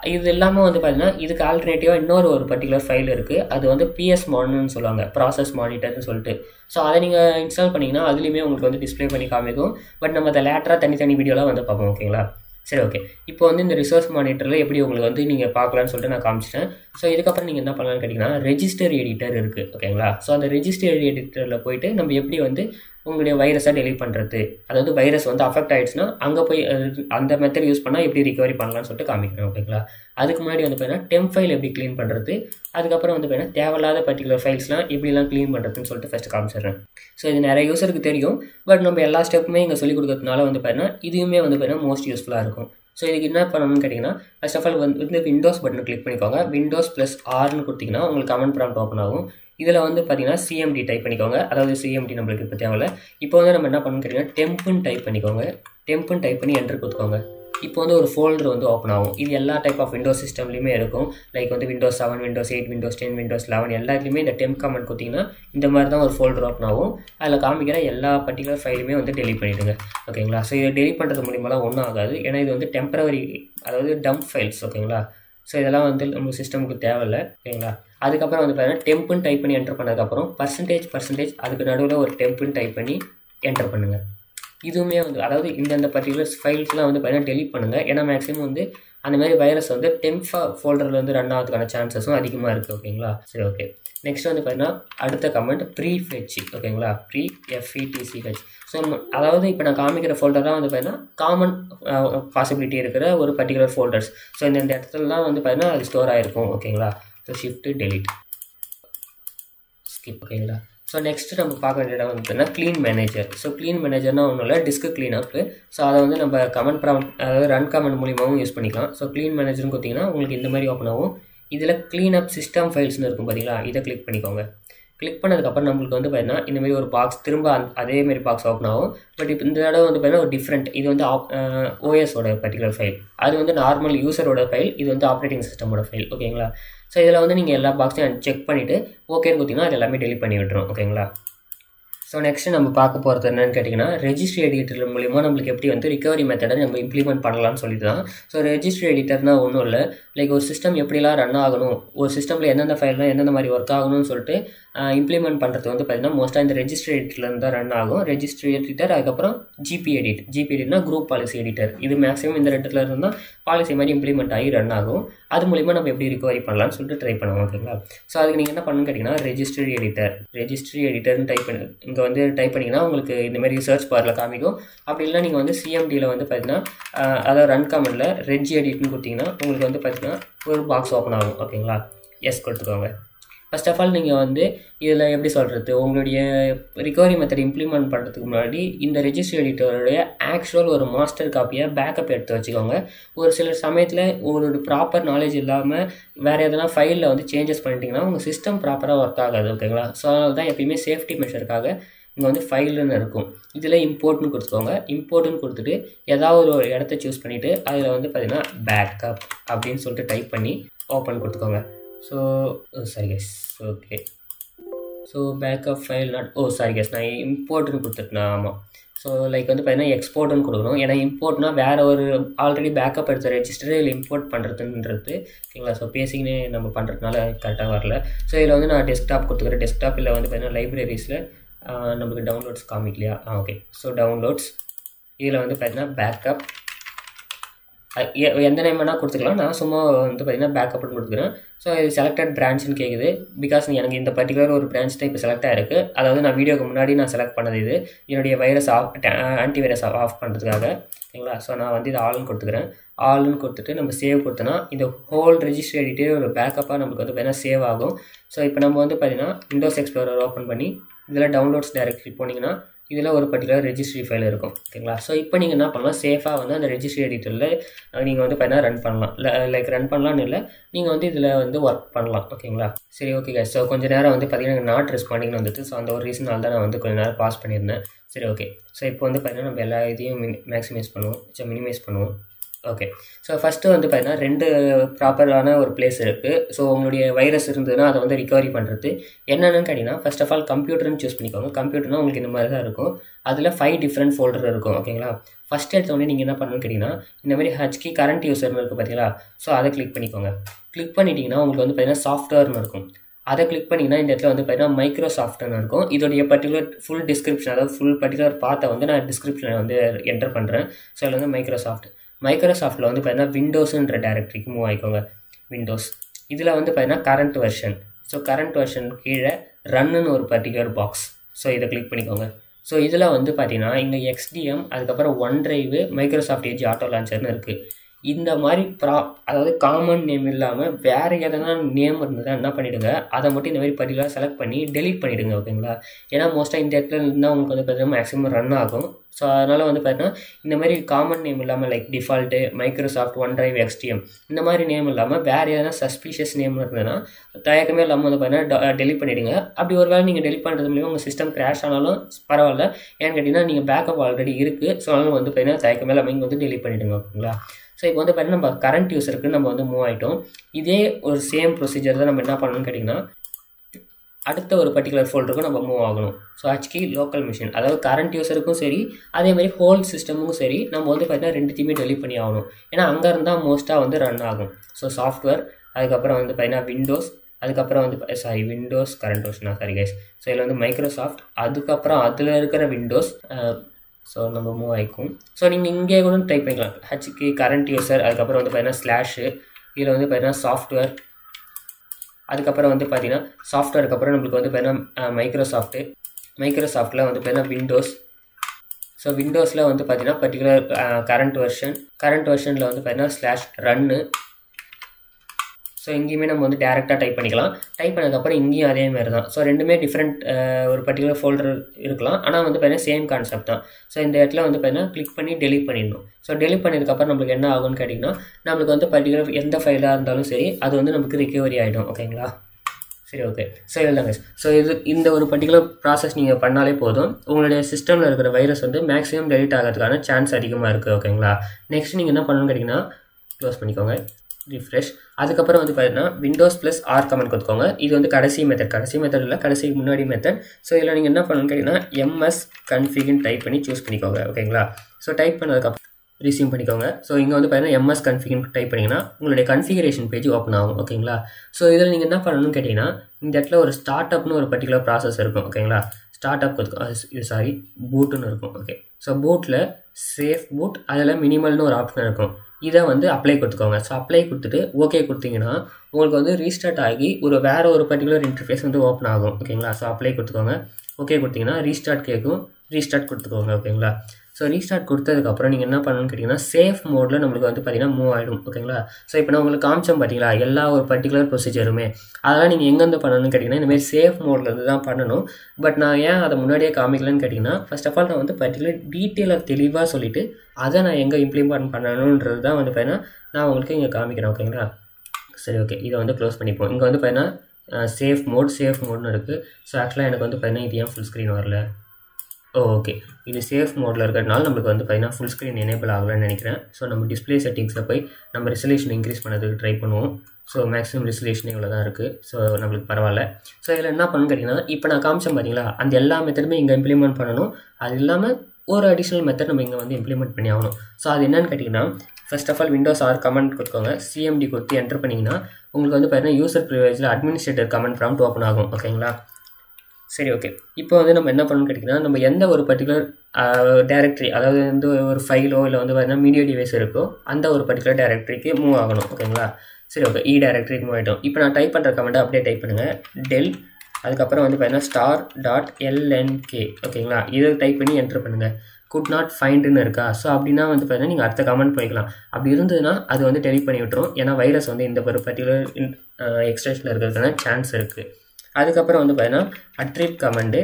இது இல்லாமல் வந்து பார்த்தீங்கன்னா இதுக்கு ஆல்டர்னேட்டிவாக இன்னொரு ஒரு பர்டிகுலர் ஃபைல் இருக்குது அது வந்து பிஎஸ் மாடர்னு சொல்லுவாங்க ப்ராசஸ் மானிட்டர்னு சொல்லிட்டு ஸோ அதை நீங்கள் இன்ஸ்டால் பண்ணிங்கன்னா அதுலேயுமே உங்களுக்கு வந்து டிஸ்ப்ளே பண்ணி காமிக்கும் பட் நம்ம அதை லேட்டராக தனித்தனி வீடியோலாம் வந்து பார்ப்போம் ஓகேங்களா சரி ஓகே இப்போ வந்து இந்த ரிசோர்ஸ் மானிட்டரில் எப்படி உங்களுக்கு வந்து நீங்கள் பார்க்கலான்னு சொல்லிட்டு நான் காமிச்சிட்டேன் ஸோ இதுக்கப்புறம் நீங்கள் என்ன பண்ணலாம்னு கேட்டிங்கன்னா ரெஜிஸ்டர் எடிட்டர் இருக்குது ஓகேங்களா ஸோ அந்த ரெஜிஸ்டர் எடிட்டரில் போயிட்டு நம்ம எப்படி வந்து உங்களுடைய வைரஸை டெலிட் பண்ணுறது அதாவது வைரஸ் வந்து அஃபெக்ட் ஆகிடுச்சுன்னா அங்கே போய் அஹ், அந்த மெத்தட் யூஸ் பண்ணால் எப்படி ரிகவரி பண்ணலாம்னு சொல்லிட்டு காமிக்கிறேன் ஓகேங்களா அதுக்கு முன்னாடி வந்து பார்த்தீங்கன்னா டெம்ப் ஃபைல் எப்படி க்ளீன் பண்ணுறது அதுக்கப்புறம் வந்து பார்த்தீங்கன்னா தேவையில்லாத பர்டிகுலர் ஃபைல்ஸ்லாம் எப்படிலாம் க்ளீன் பண்ணுறதுன்னு சொல்லிட்டு ஃபஸ்ட்டு காமிச்சிடுறேன் ஸோ இது நிறைய யூஸருக்கு தெரியும் பட் நம்ம எல்லா ஸ்டெப்புமே இங்கே சொல்லிக் கொடுக்கறதுனால வந்து பார்த்தீங்கன்னா இதுவுமே வந்து பார்த்தீங்கன்னா மோஸ்ட் யூஸ்ஃபுல்லாக இருக்கும் ஸோ இதுக்கு என்ன பண்ணணும்னு கேட்டிங்கன்னா ஃபர்ஸ்ட் ஆஃப் ஆல் வந்து விண்டோஸ் பட்டனை கிளிக் பண்ணிக்கோங்க விண்டோஸ் ப்ளஸ் ஆர்னு கொடுத்தீங்கன்னா உங்களுக்கு கமெண்ட் ப்ராம்ப்ட் ஓப்பன் ஆகும் இதில் வந்து பார்த்தீங்கன்னா சிஎம்டி டைப் பண்ணிக்கோங்க அதாவது சிஎம்டி நம்மளுக்கு இப்போ தேவையில்ல இப்போ வந்து நம்ம என்ன பண்ணணும்னு கேட்டிங்கன்னா டெம்புன்னு டைப் பண்ணிக்கோங்க டெம்புன்னு டைப் பண்ணி என்டர் கொடுத்துக்கோங்க இப்போ வந்து ஒரு ஃபோல்டர் வந்து ஓப்பன் ஆகும் இது எல்லா டைப் ஆஃப் விண்டோஸ் சிஸ்டம்லையுமே இருக்கும் லைக் வந்து Windows seven Windows eight Windows ten Windows eleven எல்லாத்துலேயுமே இந்த டெம்ப் கமெண்ட் கொடுத்தீங்கன்னா இந்த மாதிரி தான் ஒரு ஃபோல்டர் ஓப்பன் ஆகும் அதில் காமிக்கிற எல்லா பர்டிகுலர் ஃபைலுமே வந்து டெலிட் பண்ணிவிடுங்க ஓகேங்களா ஸோ இதை டெலிட் பண்ணுறது மூலியமாலாம் ஒன்றும் ஆகாது ஏன்னா இது வந்து டெம்பரவரி அதாவது டம்ப் ஃபைல்ஸ் ஓகேங்களா ஸோ இதெல்லாம் வந்து நம்ம சிஸ்டமுக்கு தேவையில்லை ஓகேங்களா அதுக்கப்புறம் வந்து பார்த்தீங்கன்னா டெம்ப்புன்னு டைப் பண்ணி என்டர் பண்ணதுக்கப்புறம் பர்சன்டேஜ் பர்சன்டேஜ் அதுக்கு நடுவில் ஒரு டெம்ப்புன்னு டைப் பண்ணி என்டர் பண்ணுங்கள் இதுவுமே வந்து அதாவது இந்தந்த பர்டிகுலர் ஃபைல்ஸ்லாம் வந்து பார்த்தீங்கன்னா டெலிட் பண்ணுங்கள் ஏன்னா மேக்ஸிமம் வந்து அந்த மாதிரி வைரஸ் வந்து டெம்ஃபா ஃபோல்டரில் வந்து ரன் ஆகிறதுக்கான சான்சஸும் அதிகமாக இருக்குது ஓகேங்களா சரி ஓகே நெக்ஸ்ட் வந்து பார்த்தீங்கன்னா அடுத்த கமெண்ட் ப்ரீ ஃபெச் ஓகேங்களா ப்ரீ எஃப்இடிசிஹெச் ஸோ அதாவது இப்போ நான் காமிக்கிற ஃபோல்டர்லாம் வந்து பார்த்தீங்கன்னா காமன் பாசிபிலிட்டி இருக்கிற ஒரு பர்டிகுலர் ஃபோல்டர்ஸ் ஸோ இந்த இந்த இடத்துலலாம் வந்து பார்த்தீங்கன்னா அது ஸ்டோர் ஆகிருக்கும் ஓகேங்களா ஸோ ஷிஃப்ட்டு டெலிட் ஸ்கிப் ஓகேங்களா ஸோ நெக்ஸ்ட் நம்ம பார்க்க வேண்டிய இடம் வந்து பார்த்தீங்கன்னா க்ளீன் மேனேஜர் ஸோ க்ளீன் மேனேஜர்னா ஒன்றும் இல்லை டிஸ்க் க்ளீன் அப்பு ஸோ அதை வந்து நம்ம கமெண்ட் ப்ராம் அதாவது ரன் கமெண்ட் மூலியமாகவும் யூஸ் பண்ணிக்கலாம் ஸோ க்ளீன் மேனேஜர்னு பார்த்தீங்கன்னா உங்களுக்கு இந்த மாதிரி ஓப்பன் ஆகும் இதில் க்ளீன் அப் சிஸ்டம் ஃபைல்ஸ்னு இருக்கும் பார்த்தீங்களா இதை கிளிக் பண்ணிக்கோங்க கிளிக் பண்ணதுக்கப்புறம் நம்மளுக்கு வந்து பார்த்தீங்கன்னா இந்த மாதிரி ஒரு பாக்ஸ் திரும்ப அந்த அதே மாதிரி பாக்ஸ் ஓப்பன் ஆகும் பட் இப்போ இந்த தடவை வந்து பார்த்தீங்கன்னா ஒரு டிஃப்ரெண்ட் இது வந்து ஓஎஸோட பர்டிகுலர் ஃபைல் அது வந்து நார்மல் யூசரோட ஃபைல் இது வந்து ஆப்ரேட்டிங் சிஸ்டமோட ஃபைல் ஓகேங்களா ஸோ இதில் வந்து நீங்கள் எல்லா பாக்ஸையும் செக் பண்ணிவிட்டு ஓகேன்னு கொடுத்தீங்கன்னா அது எல்லாமே டெலிட் பண்ணி விட்டுரும் ஓகேங்களா ஸோ நெக்ஸ்ட் நம்ம பார்க்க போகிறது என்னன்னு கேட்டிங்கன்னா ரெஜிஸ்ட்ரி எடிட்டர் மூலிமா நம்மளுக்கு எப்படி வந்து ரிகவரி மெத்தடை நம்ம இம்ப்ளிமெண்ட் பண்ணலாம்னு சொல்லிட்டு தான் ஸோ ரெஜிஸ்ட்ரி எடிட்டர்னா ஒன்றும் இல்லை லைக் ஒரு சிஸ்டம் எப்படிலாம் ரன் ஆகணும் ஒரு சிஸ்டமில் எந்தெந்த ஃபைல்லாம் எந்தெந்த மாதிரி ஒர்க் ஆகணும்னு சொல்லிட்டு இம்ப்ளிமெண்ட் பண்ணுறது வந்து பார்த்திங்கன்னா மோஸ்ட்டாக இந்த ரெஜிஸ்ட்ரி எடிட்டர்லேருந்து தான் ரன் ஆகும் ரெஜிஸ்ட்ரி எடிட்டர் அதுக்கப்புறம் ஜிபி எடிட் ஜிபி எடிட்னா குரூப் பாலிசி எடிட்டர் இது மேக்ஸிமம் இந்த ரெண்டுல இருந்து தான் பாலிசி மாதிரி இம்ப்ளிமெண்ட் ஆகி ரன் ஆகும் அது மூலிமா நம்ம எப்படி ரிகவரி பண்ணலாம்னு சொல்லிட்டு ட்ரை பண்ணுவோம் ஓகேங்களா ஸோ அதுக்கு நீங்கள் என்ன பண்ணணும்னு கேட்டிங்கன்னா ரெஜிஸ்ட்ரி எடிட்டர் ரெஜிஸ்ட்ரி எடிட்டர்னு டைப் பண்ணி இங்கே வந்து டைப் பண்ணிங்கன்னா உங்களுக்கு இந்த மாதிரி சர்ச் பாரில் காமிக்கும் அப்படி இல்லைனா நீங்கள் வந்து சிஎம்டியில் வந்து பார்த்தீங்கன்னா அதாவது ரன் கமெண்டில் ரெஜ் எடிட்னு கொடுத்தீங்கன்னா உங்களுக்கு வந்து பார்த்தீங்கன்னா ஒரு பாக்ஸ் ஓப்பன் ஆகும் ஓகேங்களா எஸ் கொடுத்துக்கோங்க ஃபர்ஸ்ட் ஆஃப் ஆல் நீங்கள் வந்து இதில் எப்படி சொல்கிறது உங்களுடைய ரிகவரி மெத்தட் இம்ப்ளிமெண்ட் பண்ணுறதுக்கு முன்னாடி இந்த ரெஜிஸ்டர் எடிட்டருடைய ஆக்சுவல் ஒரு மாஸ்டர் காப்பியை பேக்கப் எடுத்து வச்சுக்கோங்க ஒரு சில சமயத்தில் ஒரு ப்ராப்பர் நாலேஜ் இல்லாமல் வேறு எதனா ஃபைலில் வந்து சேஞ்சஸ் பண்ணிட்டீங்கன்னா உங்கள் சிஸ்டம் ப்ராப்பராக ஒர்க் ஆகாது ஓகேங்களா ஸோ அதனால தான் எப்பயுமே சேஃப்டி மெஷருக்காக இங்கே வந்து ஃபைலுன்னு இருக்கும் இதில் இம்போர்ட்னு கொடுத்துக்கோங்க இம்போர்ட்னு கொடுத்துட்டு ஏதாவது ஒரு இடத்த சூஸ் பண்ணிவிட்டு அதில் வந்து பார்த்தீங்கன்னா பேக்கப் அப்படின்னு சொல்லிட்டு டைப் பண்ணி ஓப்பன் கொடுத்துக்கோங்க so sorry case okay so backup file not oh sorry case நான் இம்போர்ட்னு கொடுத்துட்டேன் ஆமாம் ஸோ லைக் வந்து பார்த்தீங்கன்னா எக்ஸ்போர்ட்னு கொடுக்கணும் ஏன்னா இம்போர்ட்னா வேறு ஒரு ஆல்ரெடி பேக்கப் எடுத்த ரெஜிஸ்டர் இதில் இம்போர்ட் பண்ணுறதுன்றது ஓகேங்களா ஸோ பேசிக்னே நம்ம பண்ணுறதுனால கரெக்டாக வரல ஸோ இதில் வந்து நான் டெஸ்க்டாப் கொடுத்துக்கிறேன் டெஸ்க்டாப்பில் வந்து பார்த்தீங்கன்னா லைப்ரரிஸில் நம்மளுக்கு டவுன்லோட்ஸ் காமிக்கலையா ஆ ஓகே ஸோ டவுன்லோட்ஸ் இதில் வந்து பார்த்தீங்கன்னா பேக்கப் எந்த நேம் வேணால் கொடுத்துக்கலாம் நான் சும்மா வந்து பார்த்தீங்கன்னா பேக்கப்னு கொடுத்துக்கிறேன் ஸோ இது செலக்டட் பிரான்ச்னு கேட்குது பிகாஸ் எனக்கு இந்த பர்டிகுலர் ஒரு பிரான்ச் தான் இப்போ செலக்ட் ஆயிருக்கு அதாவது நான் வீடியோக்கு முன்னாடி நான் செலக்ட் பண்ணது இது என்னுடைய virus off antivirus off பண்ணுறதுக்காக ஓகேங்களா ஸோ நான் வந்து இது ஆல்னு கொடுத்துக்கிறேன் ஆல்னு கொடுத்துட்டு நம்ம சேவ் கொடுத்தோன்னா இந்த ஹோல் ரெஜிஸ்டர் எடிட்டே ஒரு பேக்கப்பாக நமக்கு வந்து பார்த்தீங்கன்னா சேவ் ஆகும் ஸோ இப்போ நம்ம வந்து பார்த்தீங்கன்னா விண்டோஸ் எக்ஸ்ப்ளோரர் ஓப்பன் பண்ணி இதில் டவுன்லோட்ஸ் டைரக்ட்லி போனீங்கன்னா இதில் ஒரு பர்டிகுலர் ரெஜிஸ்ட்ரி ஃபைல் இருக்கும் ஓகேங்களா ஸோ இப்போ நீங்கள் என்ன பண்ணலாம் சேஃபாக வந்து அந்த ரெஜிஸ்ட்ரி எடிட்டரில் நீங்கள் வந்து பார்த்தீங்கன்னா ரன் பண்ணலாம் லைக் ரன் பண்ணலான்னு இல்லை நீங்கள் வந்து இதில் வந்து ஒர்க் பண்ணலாம் ஓகேங்களா சரி ஓகே ஸோ கொஞ்சம் நேரம் வந்து பார்த்தீங்கன்னா நாட் ரெஸ்பாண்டிங்னு வந்துட்டு ஸோ அந்த ஒரு ரீசனால் தான் நான் வந்து கொஞ்சம் நேரம் பாஸ் பண்ணியிருந்தேன் சரி ஓகே ஸோ இப்போ வந்து பார்த்தீங்கன்னா நம்ம எல்லா இதையும் மினி மேக்ஸிமைஸ் பண்ணுவோம் ஸோ மினிமைஸ் பண்ணுவோம் ஓகே ஸோ ஃபஸ்ட்டு வந்து பார்த்தீங்கன்னா ரெண்டு ப்ராப்பரான ஒரு பிளேஸ் இருக்குது ஸோ உங்களுடைய வைரஸ் இருந்ததுன்னா அதை வந்து ரிகவரி பண்ணுறது என்னென்னு கேட்டிங்கன்னா ஃபர்ஸ்ட் ஆஃப் ஆல் கம்ப்யூட்டர்னு சூஸ் பண்ணிக்கோங்க கம்ப்யூட்டர்னா உங்களுக்கு இந்த மாதிரி தான் இருக்கும் அதில் ஃபைவ் டிஃப்ரெண்ட் ஃபோல்டர் இருக்கும் ஓகேங்களா ஃபஸ்ட் எடுத்தோடனே நீங்கள் என்ன பண்ணணும்னு கேட்டிங்கன்னா இந்த மாதிரி ஹச்கி கரண்ட் யூசர்னு இருக்குது பார்த்தீங்களா ஸோ அதை கிளிக் பண்ணிக்கோங்க கிளிக் பண்ணிட்டீங்கன்னா உங்களுக்கு வந்து பார்த்தீங்கன்னா சாஃப்ட்வேர்னு இருக்கும் அதை கிளிக் பண்ணிங்கன்னா இந்த இடத்துல வந்து பார்த்தீங்கன்னா மைக்ரோசாஃப்ட்னு இருக்கும் இதோடைய பர்டிகுலர் ஃபுல் டிஸ்கிரிப்ஷன் அதாவது ஃபுல் பர்டிகுலர் பார்த்தை வந்து நான் டிஸ்கிரிப்ஷனில் வந்து என்டர் பண்ணுறேன் ஸோ அதில் வந்து மைக்ரோசாஃப்ட் மைக்ரோசாஃப்ட்டில் வந்து பார்த்தீங்கன்னா விண்டோஸுன்ற டேரக்டரிக்கு மூவ் ஆகிக்கோங்க விண்டோஸ் இதில் வந்து பார்த்தீங்கன்னா current version so current version கீழே ரன்னுன்னு ஒரு பர்டிகுலர் பாக்ஸ் ஸோ இதை கிளிக் பண்ணிக்கோங்க ஸோ இதில் வந்து பார்த்தீங்கன்னா இங்கே எக்ஸ்டிஎம் அதுக்கப்புறம் OneDrive Microsoft Edge auto லான்ச்சர்னு இருக்குது இந்த மாதிரி ப்ரா அதாவது காமன் நேம் இல்லாமல் வேறு எதனா நேம் இருந்ததுன்னா என்ன பண்ணிவிடுங்க அதை மட்டும் இந்த மாதிரி பர்டிகுலராக செலக்ட் பண்ணி டெலீட் பண்ணிவிடுங்க ஓகேங்களா ஏன்னா மோஸ்ட்டாக இந்த இடத்துல இருந்தால் உங்களுக்கு வந்து பார்த்தீங்கன்னா மேக்ஸிமம் ரன் ஆகும் ஸோ அதனால் வந்து பார்த்தீங்கன்னா இந்த மாதிரி காமன் நேம் இல்லாமல் like default Microsoft OneDrive XTM இந்த மாதிரி நேம் இல்லாமல் வேறு எதனா சஸ்பீஷியஸ் நேம் இருந்ததுன்னா தயக்கமே இல்லாமல் வந்து பார்த்தீங்கன்னா டெலிட் பண்ணிவிடுங்க அப்படி ஒரு வேளை நீங்கள் டெலிட் பண்ணுறது மூலியமாக உங்கள் சிஸ்டம் கிராஷ் ஆனாலும் பரவாயில்ல ஏன்னு கேட்டிங்கன்னா நீங்கள் பேக்கப் ஆல்ரெடி இருக்குது ஸோ அதனால் வந்து பார்த்தீங்கன்னா தயக்கமே இல்லாமல் இங்கே வந்து டெலிட் பண்ணிவிடுங்க ஓகேங்களா ஸோ இப்போ வந்து பார்த்தீங்கன்னா நம்ம கரண்ட் யூஸருக்கு நம்ம வந்து மூவ் ஆகிட்டோம் இதே ஒரு சேம் ப்ரொசீஜர் தான் நம்ம என்ன பண்ணணும்னு கேட்டிங்கன்னா அடுத்த ஒரு பர்டிகுலர் ஃபோல்டருக்கும் நம்ம மூவ் ஆகணும் ஸோ ஹச்கி லோக்கல் மிஷின் அதாவது கரண்ட் யூஸருக்கும் சரி அதே மாதிரி ஹோல் சிஸ்டமுக்கும் சரி நம்ம வந்து பார்த்தீங்கன்னா ரெண்டுத்தையுமே டெலிட் பண்ணி ஆகணும் ஏன்னா அங்கே இருந்தால் மோஸ்ட்டாக வந்து ரன் ஆகும் ஸோ சாஃப்ட்வேர் அதுக்கப்புறம் வந்து பார்த்தீங்கன்னா விண்டோஸ் அதுக்கப்புறம் வந்து சாரி விண்டோஸ் கரண்ட் வெர்ஷனா சாரி கைஸ் ஸோ இதில் வந்து மைக்ரோசாஃப்ட் அதுக்கப்புறம் அதில் இருக்கிற விண்டோஸ் ஸோ நம்ம மூவ் ஆகிக்கும் ஸோ நீங்கள் இங்கே கூட டைப் பண்ணிக்கலாம் ஹச்கி கரண்ட் யூசர் அதுக்கப்புறம் வந்து பார்த்தீங்கன்னா ஸ்லாஷு இதில் வந்து பார்த்தீங்கன்னா சாஃப்ட்வேர் அதுக்கப்புறம் வந்து பார்த்தீங்கன்னா சாஃப்ட்வேருக்கு அப்புறம் நம்மளுக்கு வந்து பார்த்தீங்கன்னா மைக்ரோசாஃப்ட்டு மைக்ரோசாஃப்ட்டில் வந்து பார்த்தீங்கன்னா விண்டோஸ் ஸோ விண்டோஸில் வந்து பார்த்தீங்கன்னா பர்டிகுலர் கரண்ட் வெர்ஷன் கரண்ட் வெர்ஷனில் வந்து பார்த்தீங்கன்னா ஸ்லாஷ் ரன்னு ஸோ இங்கேயுமே நம்ம வந்து டேரெக்டாக டைப் பண்ணிக்கலாம் டைப் பண்ணதுக்கப்புறம் இங்கேயும் அதே மாதிரி தான் ஸோ ரெண்டுமே டிஃப்ரெண்ட் ஒரு பர்டிகுலர் ஃபோல்டர் இருக்கலாம் ஆனால் வந்து பார்த்தீங்கன்னா சேம் கான்செப்ட் தான் ஸோ இந்த இடத்துல வந்து பார்த்தீங்கன்னா கிளிக் பண்ணி டெலிட் பண்ணிடணும் ஸோ டெலிட் பண்ணதுக்கப்புறம் நம்மளுக்கு என்ன ஆகும்னு கேட்டிங்கன்னா நம்மளுக்கு வந்து பர்டிகுலர் எந்த ஃபைலாக இருந்தாலும் சரி அது வந்து நமக்கு ரிகவரி ஆகிடும் ஓகேங்களா சரி ஓகே ஸோ இதுதாங்க ஸோ இது இந்த ஒரு பர்டிகுலர் ப்ராசஸ் நீங்கள் பண்ணாலே போதும் உங்களுடைய சிஸ்டமில் இருக்கிற வைரஸ் வந்து மேக்ஸிமம் டெலிட் ஆகிறதுக்கான சான்ஸ் அதிகமாக இருக்குது ஓகேங்களா நெக்ஸ்ட் நீங்கள் என்ன பண்ணணும்னு கேட்டிங்கன்னா க்ளோஸ் பண்ணிக்கோங்க ரிஃப்ரெஷ் அதுக்கப்புறம் வந்து பார்த்தீங்கன்னா விண்டோஸ் ப்ளஸ் ஆர் கமெண்ட் கொடுத்துக்கோங்க இது வந்து கடைசி மெத்தட் கடைசி மெத்தட் இல்லை கடைசி முன்னாடி மெத்தட் ஸோ இதில் நீங்கள் என்ன பண்ணணும்னு கேட்டிங்கன்னா எம்எஸ் கன்ஃபிகின்னு டைப் பண்ணி சூஸ் பண்ணிக்கோங்க ஓகேங்களா ஸோ டைப் பண்ணதுக்கப்புறம் ரிசீவ் பண்ணிக்கோங்க ஸோ இங்கே வந்து பார்த்தீங்கன்னா எம்எஸ் கன்ஃபிகின் டைப் பண்ணிங்கன்னா உங்களுடைய கன்ஃபிகரேஷன் பேஜ் ஓப்பன் ஆகும் ஓகேங்களா ஸோ இதில் நீங்கள் என்ன பண்ணணும்னு கேட்டிங்கன்னா இந்த இடத்துல ஒரு ஸ்டார்ட் அப்னு ஒரு பர்டிகுலர் ப்ராசஸ் இருக்கும் ஓகேங்களா ஸ்டார்ட் அப் இது சாரி பூட்டுன்னு இருக்கும் ஓகே ஸோ பூட்டில் சேஃப் பூட் அதில் மினிமல்னு ஒரு ஆப்ஷன் இருக்கும் இதை வந்து அப்ளை கொடுத்துக்கோங்க ஸோ அப்ளை கொடுத்துட்டு ஓகே கொடுத்தீங்கன்னா உங்களுக்கு வந்து ரீஸ்டார்ட் ஆகி ஒரு வேறு ஒரு பர்டிகுலர் இன்டர்ஃபேஸ் வந்து ஓப்பன் ஆகும் ஓகேங்களா ஸோ அப்ளை கொடுத்துக்கோங்க ஓகே கொடுத்தீங்கன்னா ரீஸ்டார்ட் கேட்கும் ரீஸ்டார்ட் கொடுத்துக்கோங்க ஓகேங்களா ஸோ ரீஸ்டார்ட் கொடுத்ததுக்கப்புறம் நீங்கள் என்ன பண்ணணும்னு கேட்டிங்கன்னா சேஃப் மோடில் நம்மளுக்கு வந்து பார்த்தீங்கன்னா மூவ் ஆகிடும் ஓகேங்களா ஸோ இப்போ நான் உங்களுக்கு காமிச்சோம் பார்த்தீங்களா எல்லா ஒரு பர்டிகுலர் ப்ரொசீஜருமே அதெல்லாம் நீங்கள் எங்கேருந்து பண்ணணும்னு கேட்டிங்கன்னா இந்தமாதிரி சேஃப் மோடில் இருந்து தான் பண்ணணும் பட் நான் ஏன் அதை முன்னாடியே காமிக்கலன்னு கேட்டிங்கன்னா ஃபர்ஸ்ட் ஆஃப் ஆல் நான் வந்து பர்டிகுலர் டீட்டெயிலாக தெளிவாக சொல்லிவிட்டு அதை நான் எங்கே இம்ப்ளிமெண்ட் பண்ணணுன்றது தான் வந்து பார்த்தீங்கன்னா நான் உங்களுக்கு இங்கே காமிக்கிறேன் ஓகேங்களா சரி ஓகே இதை வந்து க்ளோஸ் பண்ணிப்போம் இங்கே வந்து பார்த்தீங்கன்னா சேஃப் மோட் சேஃப் மோட்னு இருக்குது ஸோ ஆக்சுவலாக எனக்கு வந்து பார்த்தீங்கன்னா இது ஏன் ஃபுல் ஸ்க்ரீன் வரல ஓ ஓகே இது சேஃப் மோடில் இருக்கிறதுனால நம்மளுக்கு வந்து பார்த்தீங்கன்னா ஃபுல் ஸ்க்ரீன் எனேபிள் ஆகலன்னு நினைக்கிறேன் ஸோ நம்ம டிஸ்பிளே செட்டிங்ஸில் போய் நம்ம ரெசல்யூஷன் இன்க்ரீஸ் பண்ணதுக்கு ட்ரை பண்ணுவோம் ஸோ மேக்ஸிமம் ரெசல்யூஷன் இவ்வளோ தான் இருக்குது ஸோ நம்மளுக்கு பரவாயில்ல ஸோ இதில் என்ன பண்ணு கேட்டிங்கன்னா இப்போ நான் காமிச்சேன் பார்த்தீங்களா அந்த எல்லா மெத்தடுமே இங்கே இம்ப்ளிமெண்ட் பண்ணணும் அது இல்லாமல் ஒரு அடிஷ்னல் மெத்தட் நம்ம இங்கே வந்து இம்ப்ளிமெண்ட் பண்ணி ஆகணும் ஸோ அது என்னன்னு கேட்டிங்கன்னா first of all Windows R command கொடுத்துக்கோங்க சிஎம்டி கொடுத்து என்டர் பண்ணிங்கன்னா உங்களுக்கு வந்து பார்த்தீங்கன்னா யூசர் ப்ரிவிலேஜில் அட்மினிஸ்ட்ரேட்டர் கமெண்ட் ப்ராம்ப்ட் ஓப்பன் ஆகும் ஓகேங்களா சரி ஓகே இப்போ வந்து நம்ம என்ன பண்ணணும்னு கேட்டிங்கன்னா நம்ம எந்த ஒரு பர்டிகுலர் டேரக்டரி அதாவது வந்து ஒரு ஃபைலோ இல்லை வந்து பார்த்தீங்கன்னா மீடியா டிவைஸ் இருக்கோ அந்த ஒரு பர்டிகுலர் டேரக்டரிக்கு மூவ் ஆகணும் ஓகேங்களா சரி ஓகே இ டேரக்டரிக்கு மூவ் ஆகிட்டோம் இப்போ நான் டைப் பண்ணுற கமெண்ட்டை அப்படியே டைப் பண்ணுங்கள் டெல் அதுக்கப்புறம் வந்து பார்த்தீங்கன்னா ஸ்டார் டாட் எல்என்கே ஓகேங்களா இதை டைப் பண்ணி என்டர் பண்ணுங்கள் குட் நாட் ஃபைண்டுன்னு இருக்கா ஸோ அப்படின்னா வந்து பார்த்தீங்கன்னா நீங்கள் அடுத்த கமெண்ட் பண்ணிக்கலாம் அப்படி இருந்ததுன்னா அது வந்து டெலிட் பண்ணி விட்டுரும் ஏன்னா வைரஸ் வந்து இந்த ஒரு பர்டிகுலர் எக்ஸ்டென்ஷனில் இருக்கிறதுக்கான சான்ஸ் இருக்குது அதுக்கப்புறம் வந்து பார்த்தீங்கன்னா attrib command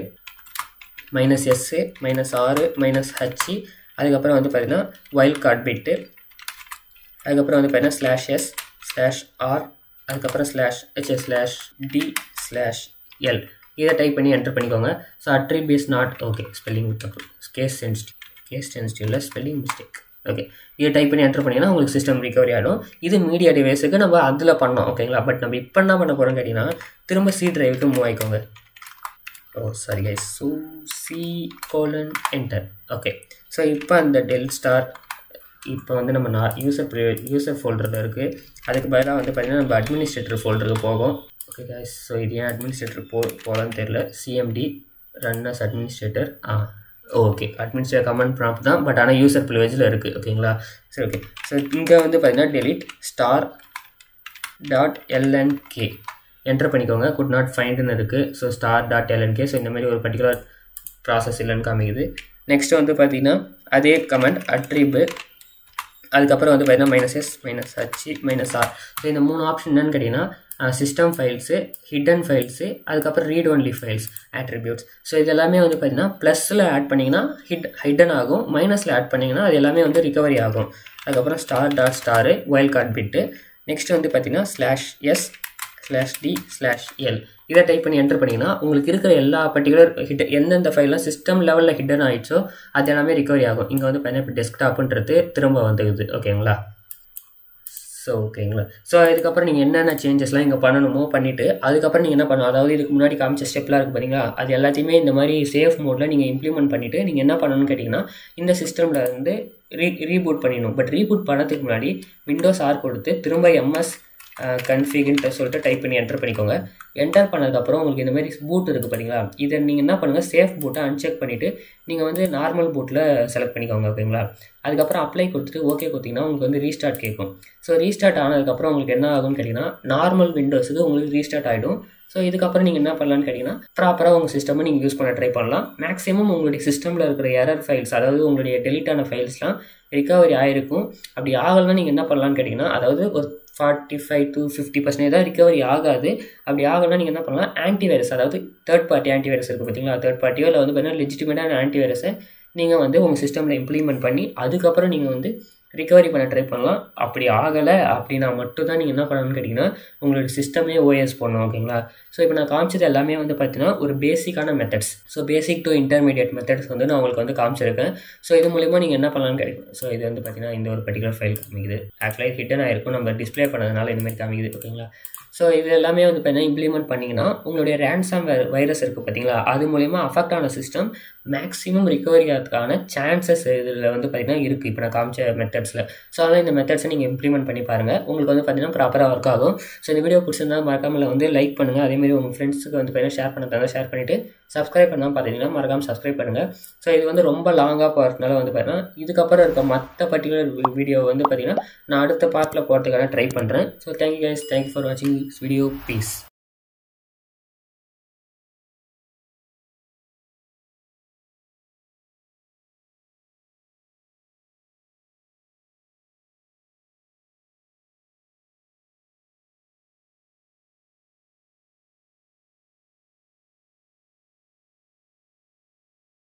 minus S minus ஆறு மைனஸ் ஹச்சு அதுக்கப்புறம் வந்து பார்த்தீங்கன்னா வைல்ட் கார்ட் பிட்டு அதுக்கப்புறம் வந்து பார்த்தீங்கன்னா ஸ்லாஷ் எஸ் ஸ்லாஷ் ஆர் அதுக்கப்புறம் slash H slash D slash L இதை டைப் பண்ணி என்டர் பண்ணிக்கோங்க so attrib is not okay spelling தப்பு கேஸ் சென்சிட்டிவ் கேஸ் சென்சிட்டிவில் ஸ்பெல்லிங் மிஸ்டேக் ஓகே இதை டைப் பண்ணி என்டர் பண்ணிங்கன்னா உங்களுக்கு சிஸ்டம் ரிகவரி ஆகிடும் இது மீடியா டிவைஸுக்கு நம்ம அதில் பண்ணோம் ஓகேங்களா பட் நம்ம இப்போ என்ன பண்ண போகிறோம்னு கேட்டிங்கன்னா திரும்ப சி டிரைவுக்கு மூவ் ஆகிக்கோங்க oh sorry guys so C colon enter okay so இப்போ அந்த டெல் ஸ்டார் இப்போ வந்து நம்ம நான் யூசர் யூசர் ஃபோல்டரில் இருக்குது அதுக்கு பதிலாக வந்து பார்த்திங்கன்னா நம்ம அட்மினிஸ்ட்ரேட்டர் ஃபோல்டருக்கு போகும் ஓகே கைஸ் ஸோ இது ஏன் அட்மினிஸ்ட்ரேட்டர் போ போகலான்னு தெரில CMD run as administrator ah okay administrator command prompt தான் பட் ஆனால் யூசர் ப்ரிவிலேஜில் இருக்குது ஓகேங்களா சரி ஓகே ஸோ இங்கே வந்து பார்த்தீங்கன்னா delete star dot LNK enter பண்ணிக்கோங்க குட் நாட் ஃபைண்டுன்னு இருக்குது so star dot LNK so இந்த மாதிரி ஒரு பர்டிகுலர் ப்ராசஸ் இல்லைன்னு காமிக்குது நெக்ஸ்ட் வந்து பார்த்தீங்கன்னா அதே கமெண்ட் அட்ரிபு அதுக்கப்புறம் வந்து பார்த்தீங்கன்னா minus S minus H minus R so இந்த மூணு ஆப்ஷன் என்னன்னு கேட்டிங்கன்னா சிஸ்டம் ஃபைல்ஸு ஹிடன் ஃபைல்ஸு அதுக்கப்புறம் read only files attributes so இது எல்லாமே வந்து பார்த்தீங்கன்னா ப்ளஸில் ஆட் பண்ணிங்கன்னா ஹிட் ஹிடன் ஆகும் மைனஸில் ஆட் பண்ணிங்கன்னா அது எல்லாமே வந்து ரிகவரி ஆகும் அதுக்கப்புறம் star dot star wildcard bit next வந்து பார்த்தீங்கன்னா slash S slash D slash L இதை டைப் பண்ணி என்டர் பண்ணிங்கன்னா உங்களுக்கு இருக்கிற எல்லா பர்டிகுலர் ஹிட் எந்தெந்த ஃபைல்லாம் சிஸ்டம் லெவலில் ஹிடன் ஆகிடுச்சோ அது எல்லாமே ரிகவரி ஆகும் இங்கே வந்து பார்த்தீங்கன்னா இப்போ டெஸ்க்டாப்புன்றது திரும்ப வந்துக்குது ஓகேங்களா ஸோ ஓகேங்களா ஸோ இதுக்கப்புறம் நீங்கள் என்னென்ன சேஞ்சஸ்லாம் இங்கே பண்ணணுமோ பண்ணிவிட்டு அதுக்கப்புறம் நீங்கள் என்ன பண்ணணும் அதாவது இதுக்கு முன்னாடி காமிச்ச ஸ்டெப்லாம் இருக்குது பார்த்தீங்களா அது எல்லாத்தையுமே இந்த மாதிரி சேஃப் மோடில் நீங்கள் இம்ப்ளிமெண்ட் பண்ணிவிட்டு நீங்கள் என்ன பண்ணணும்னு கேட்டிங்கன்னா இந்த சிஸ்டமில் வந்து ரீ ரீபூட் பண்ணிடணும் பட் ரீபூட் பண்ணதுக்கு முன்னாடி விண்டோஸ் ஆர் கொடுத்து திரும்ப எம்எஸ் கன்ஃபிகின்ட்டு சொல்லிட்டு டைப் பண்ணி என்டர் பண்ணிக்கோங்க என்டர் பண்ணதுக்கப்புறம் உங்களுக்கு இந்த மாதிரி பூட் இருக்குது பார்த்தீங்களா இதை நீங்கள் என்ன பண்ணுங்கள் சேஃப் பூட்டை அன்செக் பண்ணிவிட்டு நீங்கள் வந்து நார்மல் பூட்டில் செலக்ட் பண்ணிக்கோங்க ஓகேங்களா அதுக்கப்புறம் அப்ளை கொடுத்துட்டு ஓகே கொடுத்தீங்கன்னா உங்களுக்கு வந்து ரீஸ்டார்ட் கேட்கும் ஸோ ரீஸ்டார்ட் ஆனதுக்கப்புறம் உங்களுக்கு என்ன ஆகும்னு கேட்டிங்கன்னா நார்மல் விண்டோஸுக்கு உங்களுக்கு ரீஸ்டார்ட் ஆகிடும் ஸோ இதுக்கப்புறம் நீங்கள் என்ன பண்ணலான்னு கேட்டிங்கன்னா ப்ராப்பராக உங்கள் சிஸ்டமை நீங்கள் யூஸ் பண்ண ட்ரை பண்ணலாம் மேக்ஸிமம் உங்களுடைய சிஸ்டமில் இருக்கிற எரர் ஃபைல்ஸ் அதாவது உங்களுடைய டெலிட் ஆன ஃபைல்ஸ்லாம் ரிகவரி ஆகிருக்கும் அப்படி ஆகலைன்னா நீங்கள் என்ன பண்ணலான்னு கேட்டிங்கன்னா அதாவது ஒரு forty five to fifty percentage தான் ரிகவரி ஆகாது அப்படி ஆகலைன்னா நீங்கள் என்ன பண்ணலாம் ஆன்டிவைரஸ் அதாவது தேர்ட் பார்ட்டி ஆன்டிவைரஸ் இருக்குது பார்த்தீங்களா தேர்ட் பார்ட்டியோ இல்லை வந்து பார்த்தீங்கன்னா லெஜிட்டிமேட்டான ஆன்டிவைரஸை நீங்கள் வந்து உங்கள் சிஸ்டமில் இம்ப்ளிமெண்ட் பண்ணி அதுக்கப்புறம் நீங்கள் வந்து ரிகவரி பண்ண ட்ரை பண்ணலாம் அப்படி ஆகலை அப்படின்னா மட்டும் தான் நீங்கள் என்ன பண்ணணும்னு கேட்டிங்கன்னா உங்களோட சிஸ்டமே ஓஎஸ் பண்ணணும் ஓகேங்களா ஸோ இப்போ நான் காமிச்சது எல்லாமே வந்து பார்த்தீங்கன்னா ஒரு பேசிக்கான methods so basic to intermediate methods வந்து நான் உங்களுக்கு வந்து காமிச்சிருக்கேன் ஸோ இது மூலிமா நீங்கள் என்ன பண்ணலாம்னு கிடைக்கும் ஸோ இது வந்து பார்த்தீங்கன்னா இந்த ஒரு பர்டிகுலர் ஃபைல் காமிக்குது ஆக்சுவலாக ஹிட்டன் ஆயிருக்கும் நம்ம டிஸ்பிளே பண்ணதுனால இந்த மாதிரி காமிக்குது ஓகேங்களா ஸோ இது எல்லாமே வந்து பார்த்தீங்கன்னா இம்ப்ளிமெண்ட் பண்ணிங்கன்னா உங்களுடைய ரேன்சம் வைரஸ் இருக்குது பார்த்தீங்களா அது மூலிமா அஃபெக்ட் ஆன சிஸ்டம் மேக்ஸிமம் ரிகவரி ஆகிறதுக்கான சான்சஸ் இதில் வந்து பார்த்தீங்கன்னா இருக்குது இப்போ நான் காமிச்ச மெத்தட்ஸில் ஸோ அதனால் இந்த மெத்தட்ஸை நீங்கள் இம்ப்ளிமெண்ட் பண்ணி பாருங்கள் உங்களுக்கு வந்து பார்த்தீங்கன்னா ப்ராப்பராக ஒர்க் ஆகும் ஸோ இந்த வீடியோ பிடிச்சிருந்தா மறக்காமல் வந்து லைக் பண்ணுங்கள் அதேமாதிரி உங்கள் ஃப்ரெண்ட்ஸுக்கு வந்து பார்த்தீங்கன்னா ஷேர் பண்ண ஷேர் பண்ணிவிட்டு சப்ஸ்கிரைப் பண்ணால் பார்த்தீங்கன்னா மறக்காமல் சப்ஸ்கிரைப் பண்ணுங்கள் ஸோ இது வந்து ரொம்ப லாங்காக போகிறதுனால வந்து பார்த்தீங்கன்னா இதுக்கப்புறம் இருக்க மற்ற பர்டிகுலர் வீடியோ வந்து பார்த்தீங்கன்னா நான் அடுத்த பார்ட்டில் போகிறதுக்கான ட்ரை பண்ணுறேன் so thank you guys thank you for வாட்சிங் திஸ் வீடியோ பீஸ்